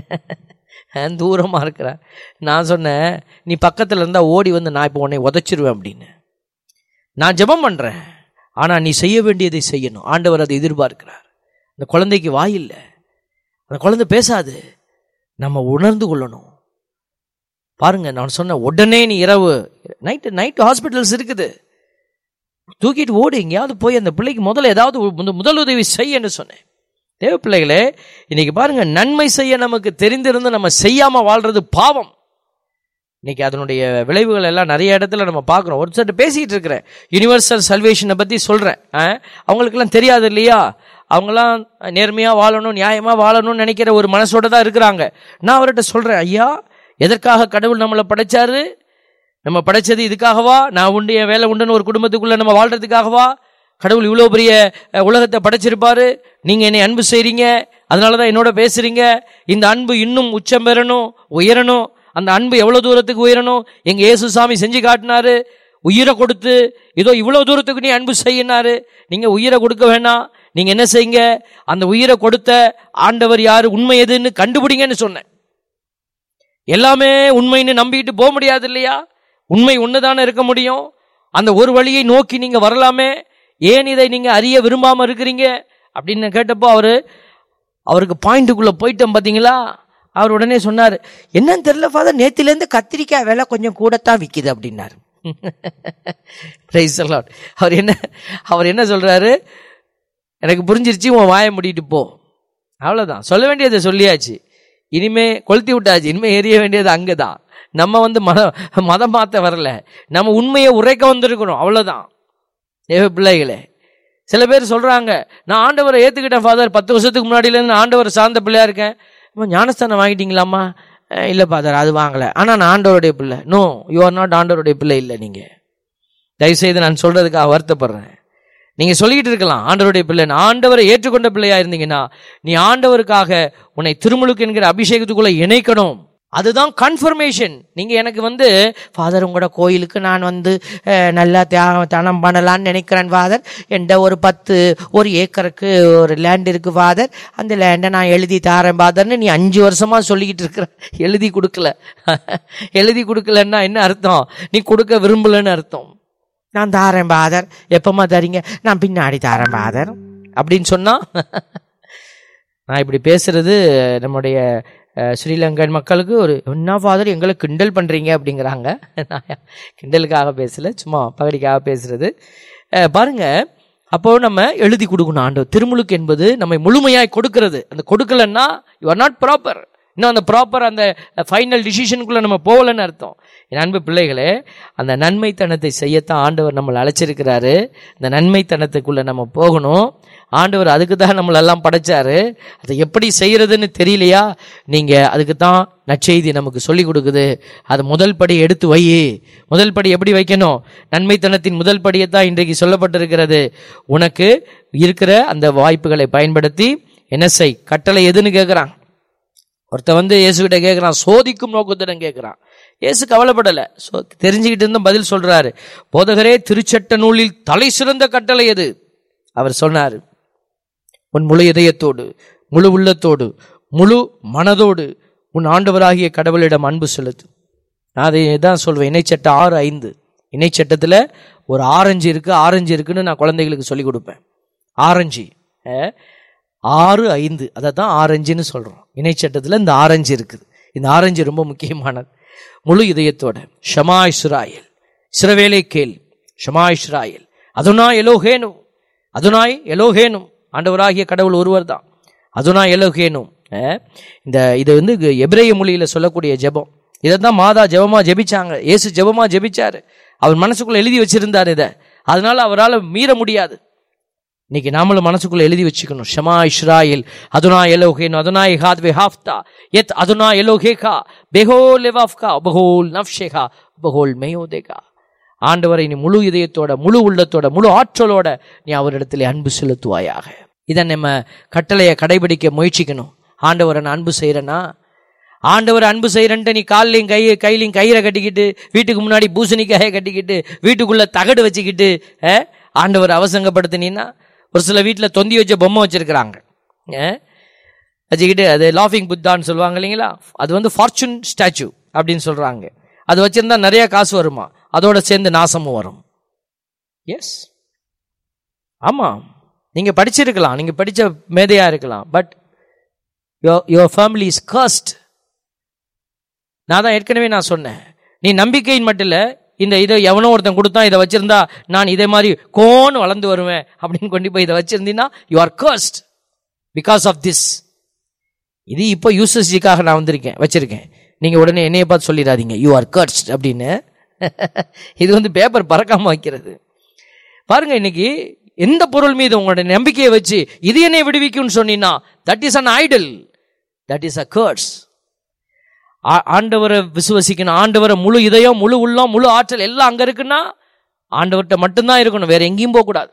தூரமா இருக்கிறார் நான் சொன்னேன் நீ பக்கத்துல இருந்தா ஓடி வந்து நான் இப்போ உன்னை உதைச்சிருவேன் அப்படின்னு நான் ஜெபம் பண்றேன் ஆனா நீ செய்ய வேண்டியதை செய்யணும் ஆண்டவர் அதை எதிர்பார்க்கிறார் அந்த குழந்தைக்கு வாய் இல்லை அந்த குழந்தை பேசாது நம்ம உணர்ந்து கொள்ளணும் பாருங்க நான் சொன்ன உடனே நீ இரவு நைட்டு நைட்டு ஹாஸ்பிட்டல்ஸ் இருக்குது தூக்கிட்டு ஓடு எங்கேயாவது போய் அந்த பிள்ளைக்கு முதல்ல ஏதாவது ஒரு முதல் உதவி செய் என்று சொன்னேன் தேவ பிள்ளைகளே இன்னைக்கு பாருங்க நன்மை செய்ய நமக்கு தெரிந்திருந்து நம்ம செய்யாம வாழ்றது பாவம் இன்னைக்கு அதனுடைய விளைவுகள் எல்லாம் நிறைய இடத்துல நம்ம பார்க்குறோம் ஒரு சட்டு பேசிக்கிட்டு இருக்கிறேன் யூனிவர்சல் சல்வேஷனை பற்றி சொல்கிறேன் அவங்களுக்கெல்லாம் தெரியாது இல்லையா அவங்களாம் நேர்மையாக வாழணும் நியாயமாக வாழணும்னு நினைக்கிற ஒரு மனசோட தான் இருக்கிறாங்க நான் அவர்கிட்ட சொல்கிறேன் ஐயா எதற்காக கடவுள் நம்மளை படைச்சாரு நம்ம படைச்சது இதுக்காகவா நான் உண்டு என் வேலை உண்டுன்னு ஒரு குடும்பத்துக்குள்ள நம்ம வாழ்றதுக்காகவா கடவுள் இவ்வளோ பெரிய அஹ், உலகத்தை படைச்சிருப்பாரு நீங்க என்னை அன்பு செய்றீங்க அதனால தான் என்னோட பேசுறீங்க இந்த அன்பு இன்னும் உச்சம் பெறணும் உயரணும் அந்த அன்பு எவ்வளவு தூரத்துக்கு உயரணும் எங்க இயேசு சாமி செஞ்சு காட்டினாரு உயிரை கொடுத்து இதோ இவ்வளவு தூரத்துக்கு நீ அன்பு செய்யினாரு நீங்க உயிரை கொடுக்க வேணாம் நீங்க என்ன செய்யுங்க அந்த உயிரை கொடுத்த ஆண்டவர் யாரு உண்மை எதுன்னு கண்டுபிடிங்கன்னு சொன்னேன் எல்லாமே உண்மைன்னு நம்பிட்டு போக முடியாது இல்லையா உண்மை ஒண்ணுதானே இருக்க முடியும் அந்த ஒரு வழியை நோக்கி நீங்க வரலாமே ஏன் இதை நீங்க அறிய விரும்பாம இருக்கிறீங்க அப்படின்னு கேட்டப்போ அவரு அவருக்கு பாயிண்ட்டுக்குள்ள போயிட்டோம் பாத்தீங்களா அவர் உடனே சொன்னார் என்னன்னு தெரியல ஃபாதர் நேத்திலேருந்து கத்திரிக்காய் விலை கொஞ்சம் கூடத்தான் விற்கிது அப்படின்னாரு Praise the Lord. அவர் என்ன அவர் என்ன சொல்றாரு எனக்கு புரிஞ்சிருச்சு உன் வாயை மூடிட்டு போ அவ்வளவுதான் சொல்ல வேண்டியதை சொல்லியாச்சு இனிமே கொளுத்தி விட்டாச்சு இனிமே எரிய வேண்டியது அங்கதான் நம்ம வந்து மத மதம் மாத்த வரல நம்ம உண்மையை உரைக்க வந்திருக்கிறோம் அவ்வளவுதான் தேவ பிள்ளைகளே சில பேர் சொல்றாங்க நான் ஆண்டவரை ஏத்துக்கிட்டேன் ஃபாதர் பத்து வருஷத்துக்கு முன்னாடியிலேருந்து நான் ஆண்டவரை சார்ந்த பிள்ளையா இருக்கேன் அம்மா, ஞானஸ்தானம் வாங்கிட்டீங்களாம்மா அஹ், இல்ல ஃபாதர் அது வாங்கல ஆனா நான் ஆண்டவருடைய பிள்ளை நோ யூ ஆர் நாட் ஆண்டவருடைய பிள்ளை இல்லை நீங்க தயவுசெய்து நான் சொல்றதுக்காக வருத்தப்படுறேன் நீங்க சொல்லிக்கிட்டு இருக்கலாம் ஆண்டவருடைய பிள்ளை ஆண்டவரை ஏற்றுக்கொண்ட பிள்ளையா இருந்தீங்கன்னா நீ ஆண்டவருக்காக உன்னை திருமுழுக்கு என்கிற அபிஷேகத்துக்குள்ள இணைக்கணும் அதுதான் கன்ஃபர்மேஷன் நீங்க எனக்கு வந்து ஃபாதர் உங்களோட கோயிலுக்கு நான் வந்து அஹ், நல்லா தியாகம் தனம் பண்ணலாம்னு நினைக்கிறேன் ஃபாதர் என்கிட்ட ஒரு பத்து ஒரு ஏக்கருக்கு ஒரு லேண்ட் இருக்கு ஃபாதர் அந்த லேண்டை நான் எழுதி தாரேன் ஃபாதர்னு நீ அஞ்சு வருஷமா சொல்லிக்கிட்டு இருக்கிற எழுதி கொடுக்கல எழுதி கொடுக்கலன்னா என்ன அர்த்தம் நீ கொடுக்க விரும்பலன்னு அர்த்தம் நான் தாரேன் பாதர் எப்பமா தரீங்க நான் பின்னாடி தாரேன் பாதர் அப்படின்னு சொன்னா நான் இப்படி பேசுறது நம்முடைய அஹ், ஸ்ரீலங்கன் மக்களுக்கு ஒரு என்ன ஃபாதர் எங்களை கிண்டல் பண்றீங்க அப்படிங்கிறாங்க நான் கிண்டலுக்காக பேசல சும்மா பகடிக்காக பேசுறது அஹ், பாருங்க அப்போ நம்ம எழுதி கொடுக்கணும் ஆண்டவர் திருமுழுக்கு என்பது நம்மை முழுமையாய் கொடுக்கிறது அந்த கொடுக்கலன்னா யூ ஆர் நாட் ப்ராப்பர் இன்னும் அந்த ப்ராப்பர் அந்த ஃபைனல் டிசிஷனுக்குள்ள நம்ம போகலன்னு அர்த்தம் என் அன்பு பிள்ளைகளே அந்த நன்மைத்தனத்தை செய்யத்தான் ஆண்டவர் நம்மளை அழைச்சிருக்கிறாரு இந்த நன்மைத்தனத்துக்குள்ள நம்ம போகணும் ஆண்டவர் அதுக்கு தான் நம்மளெல்லாம் படைச்சாரு அதை எப்படி செய்யறதுன்னு தெரியலையா நீங்க அதுக்கு தான் நற்செய்தி நமக்கு சொல்லி கொடுக்குது அது முதல் படி எடுத்து வை முதல் படி எப்படி வைக்கணும் நன்மைத்தனத்தின் முதல் படியை தான் இன்றைக்கு சொல்லப்பட்டிருக்கிறது உனக்கு இருக்கிற அந்த வாய்ப்புகளை பயன்படுத்தி என்ன செய் கட்டளை எதுன்னு கேட்குறான் ஒருத்தன் வந்து இயேசுகிட்ட கேட்குறான் சோதிக்கும் நோக்கத்துடன் கேட்குறான் இயேசு கவலைப்படலை சோ தெரிஞ்சுக்கிட்டு இருந்தும் பதில் சொல்றாரு போதகரே திருச்சட்ட நூலில் தலை சிறந்த கட்டளை எது அவர் சொன்னார் உன் முழு இதயத்தோடு முழு உள்ளத்தோடு முழு மனதோடு உன் ஆண்டவராகிய கடவுளிடம் அன்பு செலுத்து நான் அதை தான் சொல்வேன் இணைச்சட்டம் ஆறு ஐந்து இணைச்சட்டத்தில் ஒரு ஆரஞ்சு இருக்கு ஆரஞ்சு இருக்குன்னு நான் குழந்தைகளுக்கு சொல்லி கொடுப்பேன் ஆரஞ்சு அஹ், ஆறு ஐந்து அதை தான் ஆரஞ்சுன்னு சொல்றோம் இணைச்சட்டத்தில் இந்த ஆரஞ்சு இருக்குது இந்த ஆரஞ்சு ரொம்ப முக்கியமானது முழு இதயத்தோட ஷமா இஸ்ராயல் சிறவேலை கேள் ஷமா இஸ்ராயல் அதுனாய் எலோகேனும் அதுனாய் எலோகேனும் ஆண்டவராகிய கடவுள் ஒருவர் தான் அதுனாய் எலோகேனும் அஹ், இந்த இது வந்து எபிரேய மொழியில சொல்லக்கூடிய ஜெபம் இதை தான் மாதா ஜெபமா ஜெபிச்சாங்க இயேசு ஜெபமா ஜெபிச்சாரு அவர் மனசுக்குள்ள எழுதி வச்சிருந்தார் இதை அதனால அவரால் மீற முடியாது இன்னைக்கு நாமளும் மனசுக்குள்ள எழுதி வச்சுக்கணும் ஷமா இஸ்ராயில் அதுனா எலோகேன் அதுனா இஹாத் வெஹாஃப்தா எத் அதுனா எலோகேகா பெஹோல் லெவாஃப்கா பஹோல் நஃப்ஷேகா பஹோல் மெயோதேகா ஆண்டவரை நீ முழு இதயத்தோட முழு உள்ளத்தோட முழு ஆற்றலோட நீ அவரிடத்திலே அன்பு செலுத்துவாயாக இதை நம்ம கட்டளையை கடைபிடிக்க முயற்சிக்கணும் ஆண்டவரை நான் அன்பு செய்கிறேன்னா ஆண்டவர் அன்பு செய்கிறன்ட்டு நீ கால்லையும் கை கையிலையும் கயிறை கட்டிக்கிட்டு வீட்டுக்கு முன்னாடி பூசணிக்காயை கட்டிக்கிட்டு வீட்டுக்குள்ள தகடு வச்சுக்கிட்டு அஹ், ஆண்டவர் அவசங்கப்படுத்தினீன்னா ஒரு சில வீட்டில் தொந்தி வச்ச பொம்மை வச்சிருக்கிறாங்க அஹ், வச்சுக்கிட்டு அது லாஃபிங் புத்தான்னு சொல்லுவாங்க இல்லைங்களா அது வந்து ஃபார்ச்சூன் ஸ்டாச்சு அப்படின்னு சொல்றாங்க அது வச்சிருந்தா நிறைய காசு வருமா அதோட சேர்ந்து நாசமும் வரும் எஸ் ஆமா நீங்க படிச்சிருக்கலாம் நீங்க படிச்ச மேதையா இருக்கலாம் but your family is cursed நான் தான் ஏற்கனவே நான் சொன்னேன் நீ நம்பிக்கையின் மட்டும் இல்ல இந்த இதை எவனோ ஒருத்தன் கொடுத்தான் இதை வச்சிருந்தா நான் இதே மாதிரி கோன்னு வளர்ந்து வருவேன் அப்படின்னு கொண்டு போய் இதை வச்சிருந்தீங்கன்னா you are cursed because of this இது இப்போ யூசஸ்ஜிக்காக நான் வந்திருக்கேன் வச்சிருக்கேன் நீங்க உடனே என்னைய பார்த்து சொல்லிடாதீங்க யூ ஆர் கர்ஸ்ட் அப்படின்னு இது வந்து பேப்பர் பறக்காம வைக்கிறது பாருங்க இன்னைக்கு எந்த பொருள் மீது உங்களுடைய நம்பிக்கையை வச்சு இது என்னை விடுவிக்கும்னு சொன்னீங்கன்னா that is an idol that is a curse ஆண்டவரை விசுவசிக்கணும் ஆண்டவரை முழு இதயம் முழு உள்ளம் முழு ஆற்றல் எல்லாம் அங்க இருக்குன்னா ஆண்டவர்கிட்ட மட்டும்தான் இருக்கணும் வேற எங்கேயும் போகக்கூடாது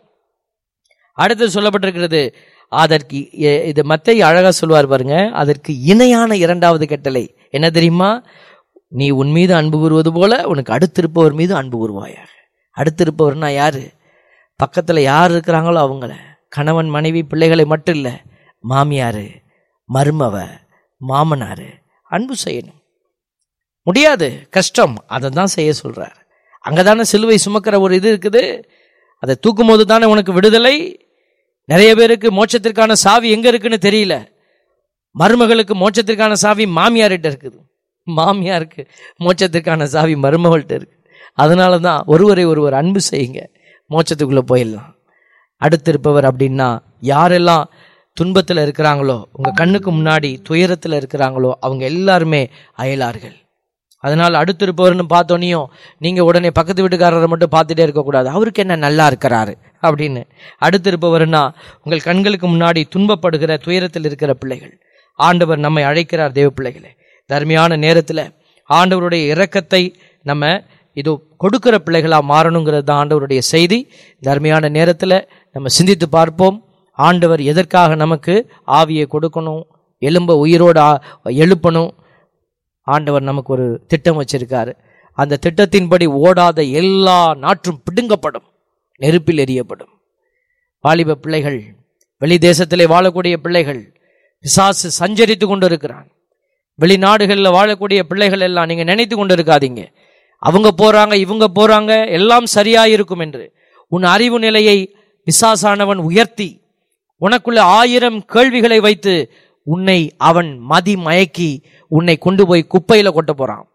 அடுத்து சொல்லப்பட்டிருக்கிறது அதற்கு எ- இது மத்தை அழகா சொல்வார் பாருங்க அதற்கு இணையான இரண்டாவது கட்டளை என்ன தெரியுமா நீ உன் மீது அன்பு கூறுவது போல உனக்கு அடுத்திருப்பவர் மீது அன்பு கூறுவாயாக அடுத்திருப்பவர்னா யாரு பக்கத்துல யார் இருக்கிறாங்களோ அவங்கள கணவன் மனைவி பிள்ளைகளை மட்டும் இல்ல மாமியாரு மருமவ மாமனாரு அன்பு செய்யணும் முடியாது கஷ்டம் அதை தான் செய்ய சொல்றார் அங்கதானே சிலுவை சுமக்கிற ஒரு இது இருக்குது அதை தூக்கும் போது தானே உனக்கு விடுதலை நிறைய பேருக்கு மோட்சத்திற்கான சாவி எங்க இருக்குன்னு தெரியல மருமகளுக்கு மோட்சத்திற்கான சாவி மாமியார்கிட்ட இருக்குது மாமியாருக்கு மோட்சத்திற்கான சாவி மருமகள்கிட்ட இருக்கு அதனால தான் ஒருவரை ஒருவர் அன்பு செய்யுங்க மோட்சத்துக்குள்ள போயிடலாம் அடுத்திருப்பவர் அப்படின்னா யாரெல்லாம் துன்பத்தில் இருக்கிறாங்களோ உங்க கண்ணுக்கு முன்னாடி துயரத்தில் இருக்கிறாங்களோ அவங்க எல்லாருமே அயலார்கள் அதனால் அடுத்திருப்பவர்னு பார்த்தோன்னையும் நீங்க உடனே பக்கத்து வீட்டுக்காரரை மட்டும் பார்த்துட்டே இருக்கக்கூடாது அவருக்கு என்ன நல்லா இருக்கிறாரு அப்படின்னு அடுத்திருப்பவர்னா உங்கள் கண்களுக்கு முன்னாடி துன்பப்படுகிற துயரத்தில் இருக்கிற பிள்ளைகள் ஆண்டவர் நம்மை அழைக்கிறார் தேவ பிள்ளைகளே தர்மையான நேரத்துல ஆண்டவருடைய இரக்கத்தை நம்ம இது கொடுக்கிற பிள்ளைகளா மாறணுங்கிறது தான் ஆண்டவருடைய செய்தி தர்மையான நேரத்துல நம்ம சிந்தித்து பார்ப்போம் ஆண்டவர் எதற்காக நமக்கு ஆவியை கொடுக்கணும் எலும்ப உயிரோடு ஆ- எழுப்பணும் ஆண்டவர் நமக்கு ஒரு திட்டம் வச்சிருக்காரு அந்த திட்டத்தின்படி ஓடாத எல்லா நாற்றும் பிடுங்கப்படும் நெருப்பில் எரியப்படும் வாலிப பிள்ளைகள் வெளி தேசத்திலே வாழக்கூடிய பிள்ளைகள் பிசாசு சஞ்சரித்து கொண்டு இருக்கிறான் வெளிநாடுகளில் வாழக்கூடிய பிள்ளைகள் எல்லாம் நீங்க நினைத்து கொண்டு இருக்காதீங்க அவங்க போறாங்க இவங்க போறாங்க எல்லாம் சரியா இருக்கும் என்று உன் அறிவு நிலையை பிசாசானவன் உயர்த்தி உனக்குள்ள ஆயிரம் கேள்விகளை வைத்து உன்னை அவன் மதி மயக்கி உன்னை கொண்டு போய் குப்பையில கொட்ட போறான்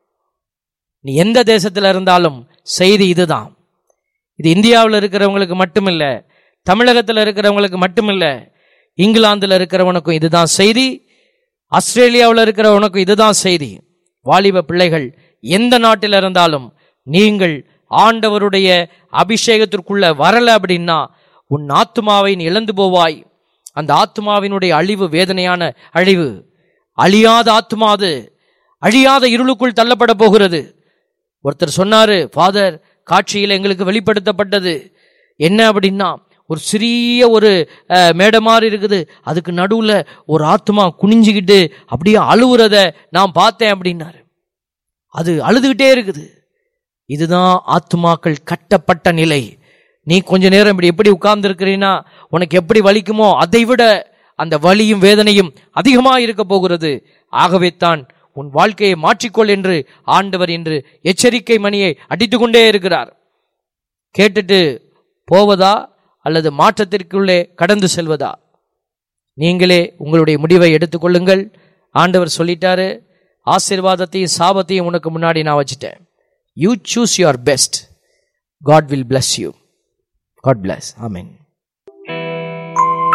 நீ எந்த தேசத்துல இருந்தாலும் செய்தி இதுதான் இது இந்தியாவில் இருக்கிறவங்களுக்கு மட்டுமில்ல தமிழகத்தில் இருக்கிறவங்களுக்கு மட்டுமில்ல இங்கிலாந்துல இருக்கிறவனுக்கும் இதுதான் செய்தி ஆஸ்திரேலியாவில் இருக்கிறவனுக்கும் இதுதான் செய்தி வாலிப பிள்ளைகள் எந்த நாட்டில் இருந்தாலும் நீங்கள் ஆண்டவருடைய அபிஷேகத்திற்குள்ள வரல அப்படின்னா உன் ஆத்துமாவை நீ இழந்து போவாய் அந்த ஆத்துமாவினுடைய அழிவு வேதனையான அழிவு அழியாத ஆத்துமா அது அழியாத இருளுக்குள் தள்ளப்பட போகிறது ஒருத்தர் சொன்னாரு ஃபாதர் காட்சியில் எங்களுக்கு வெளிப்படுத்தப்பட்டது என்ன அப்படின்னா ஒரு சிறிய ஒரு அஹ், மேடை மாதிரி இருக்குது அதுக்கு நடுவுல ஒரு ஆத்மா குனிஞ்சுக்கிட்டு அப்படியே அழுவுறத நான் பார்த்தேன் அப்படின்னாரு அது அழுதுகிட்டே இருக்குது இதுதான் ஆத்துமாக்கள் கட்டப்பட்ட நிலை நீ கொஞ்ச நேரம் இப்படி எப்படி உட்கார்ந்து இருக்கிறீன்னா உனக்கு எப்படி வலிக்குமோ அதை விட அந்த வலியும் வேதனையும் அதிகமா இருக்க போகிறது ஆகவே தான் உன் வாழ்க்கையை மாற்றிக்கொள் என்று ஆண்டவர் என்று எச்சரிக்கை மணியை அடித்துக்கொண்டே இருக்கிறார் கேட்டுட்டு போவதா அல்லது மாற்றத்திற்குள்ளே கடந்து செல்வதா நீங்களே உங்களுடைய முடிவை எடுத்துக்கொள்ளுங்கள் ஆண்டவர் சொல்லிட்டாரு ஆசீர்வாதத்தையும் சாபத்தையும் உனக்கு முன்னாடி நான் வச்சுட்டேன் you choose your best God will bless you God bless amen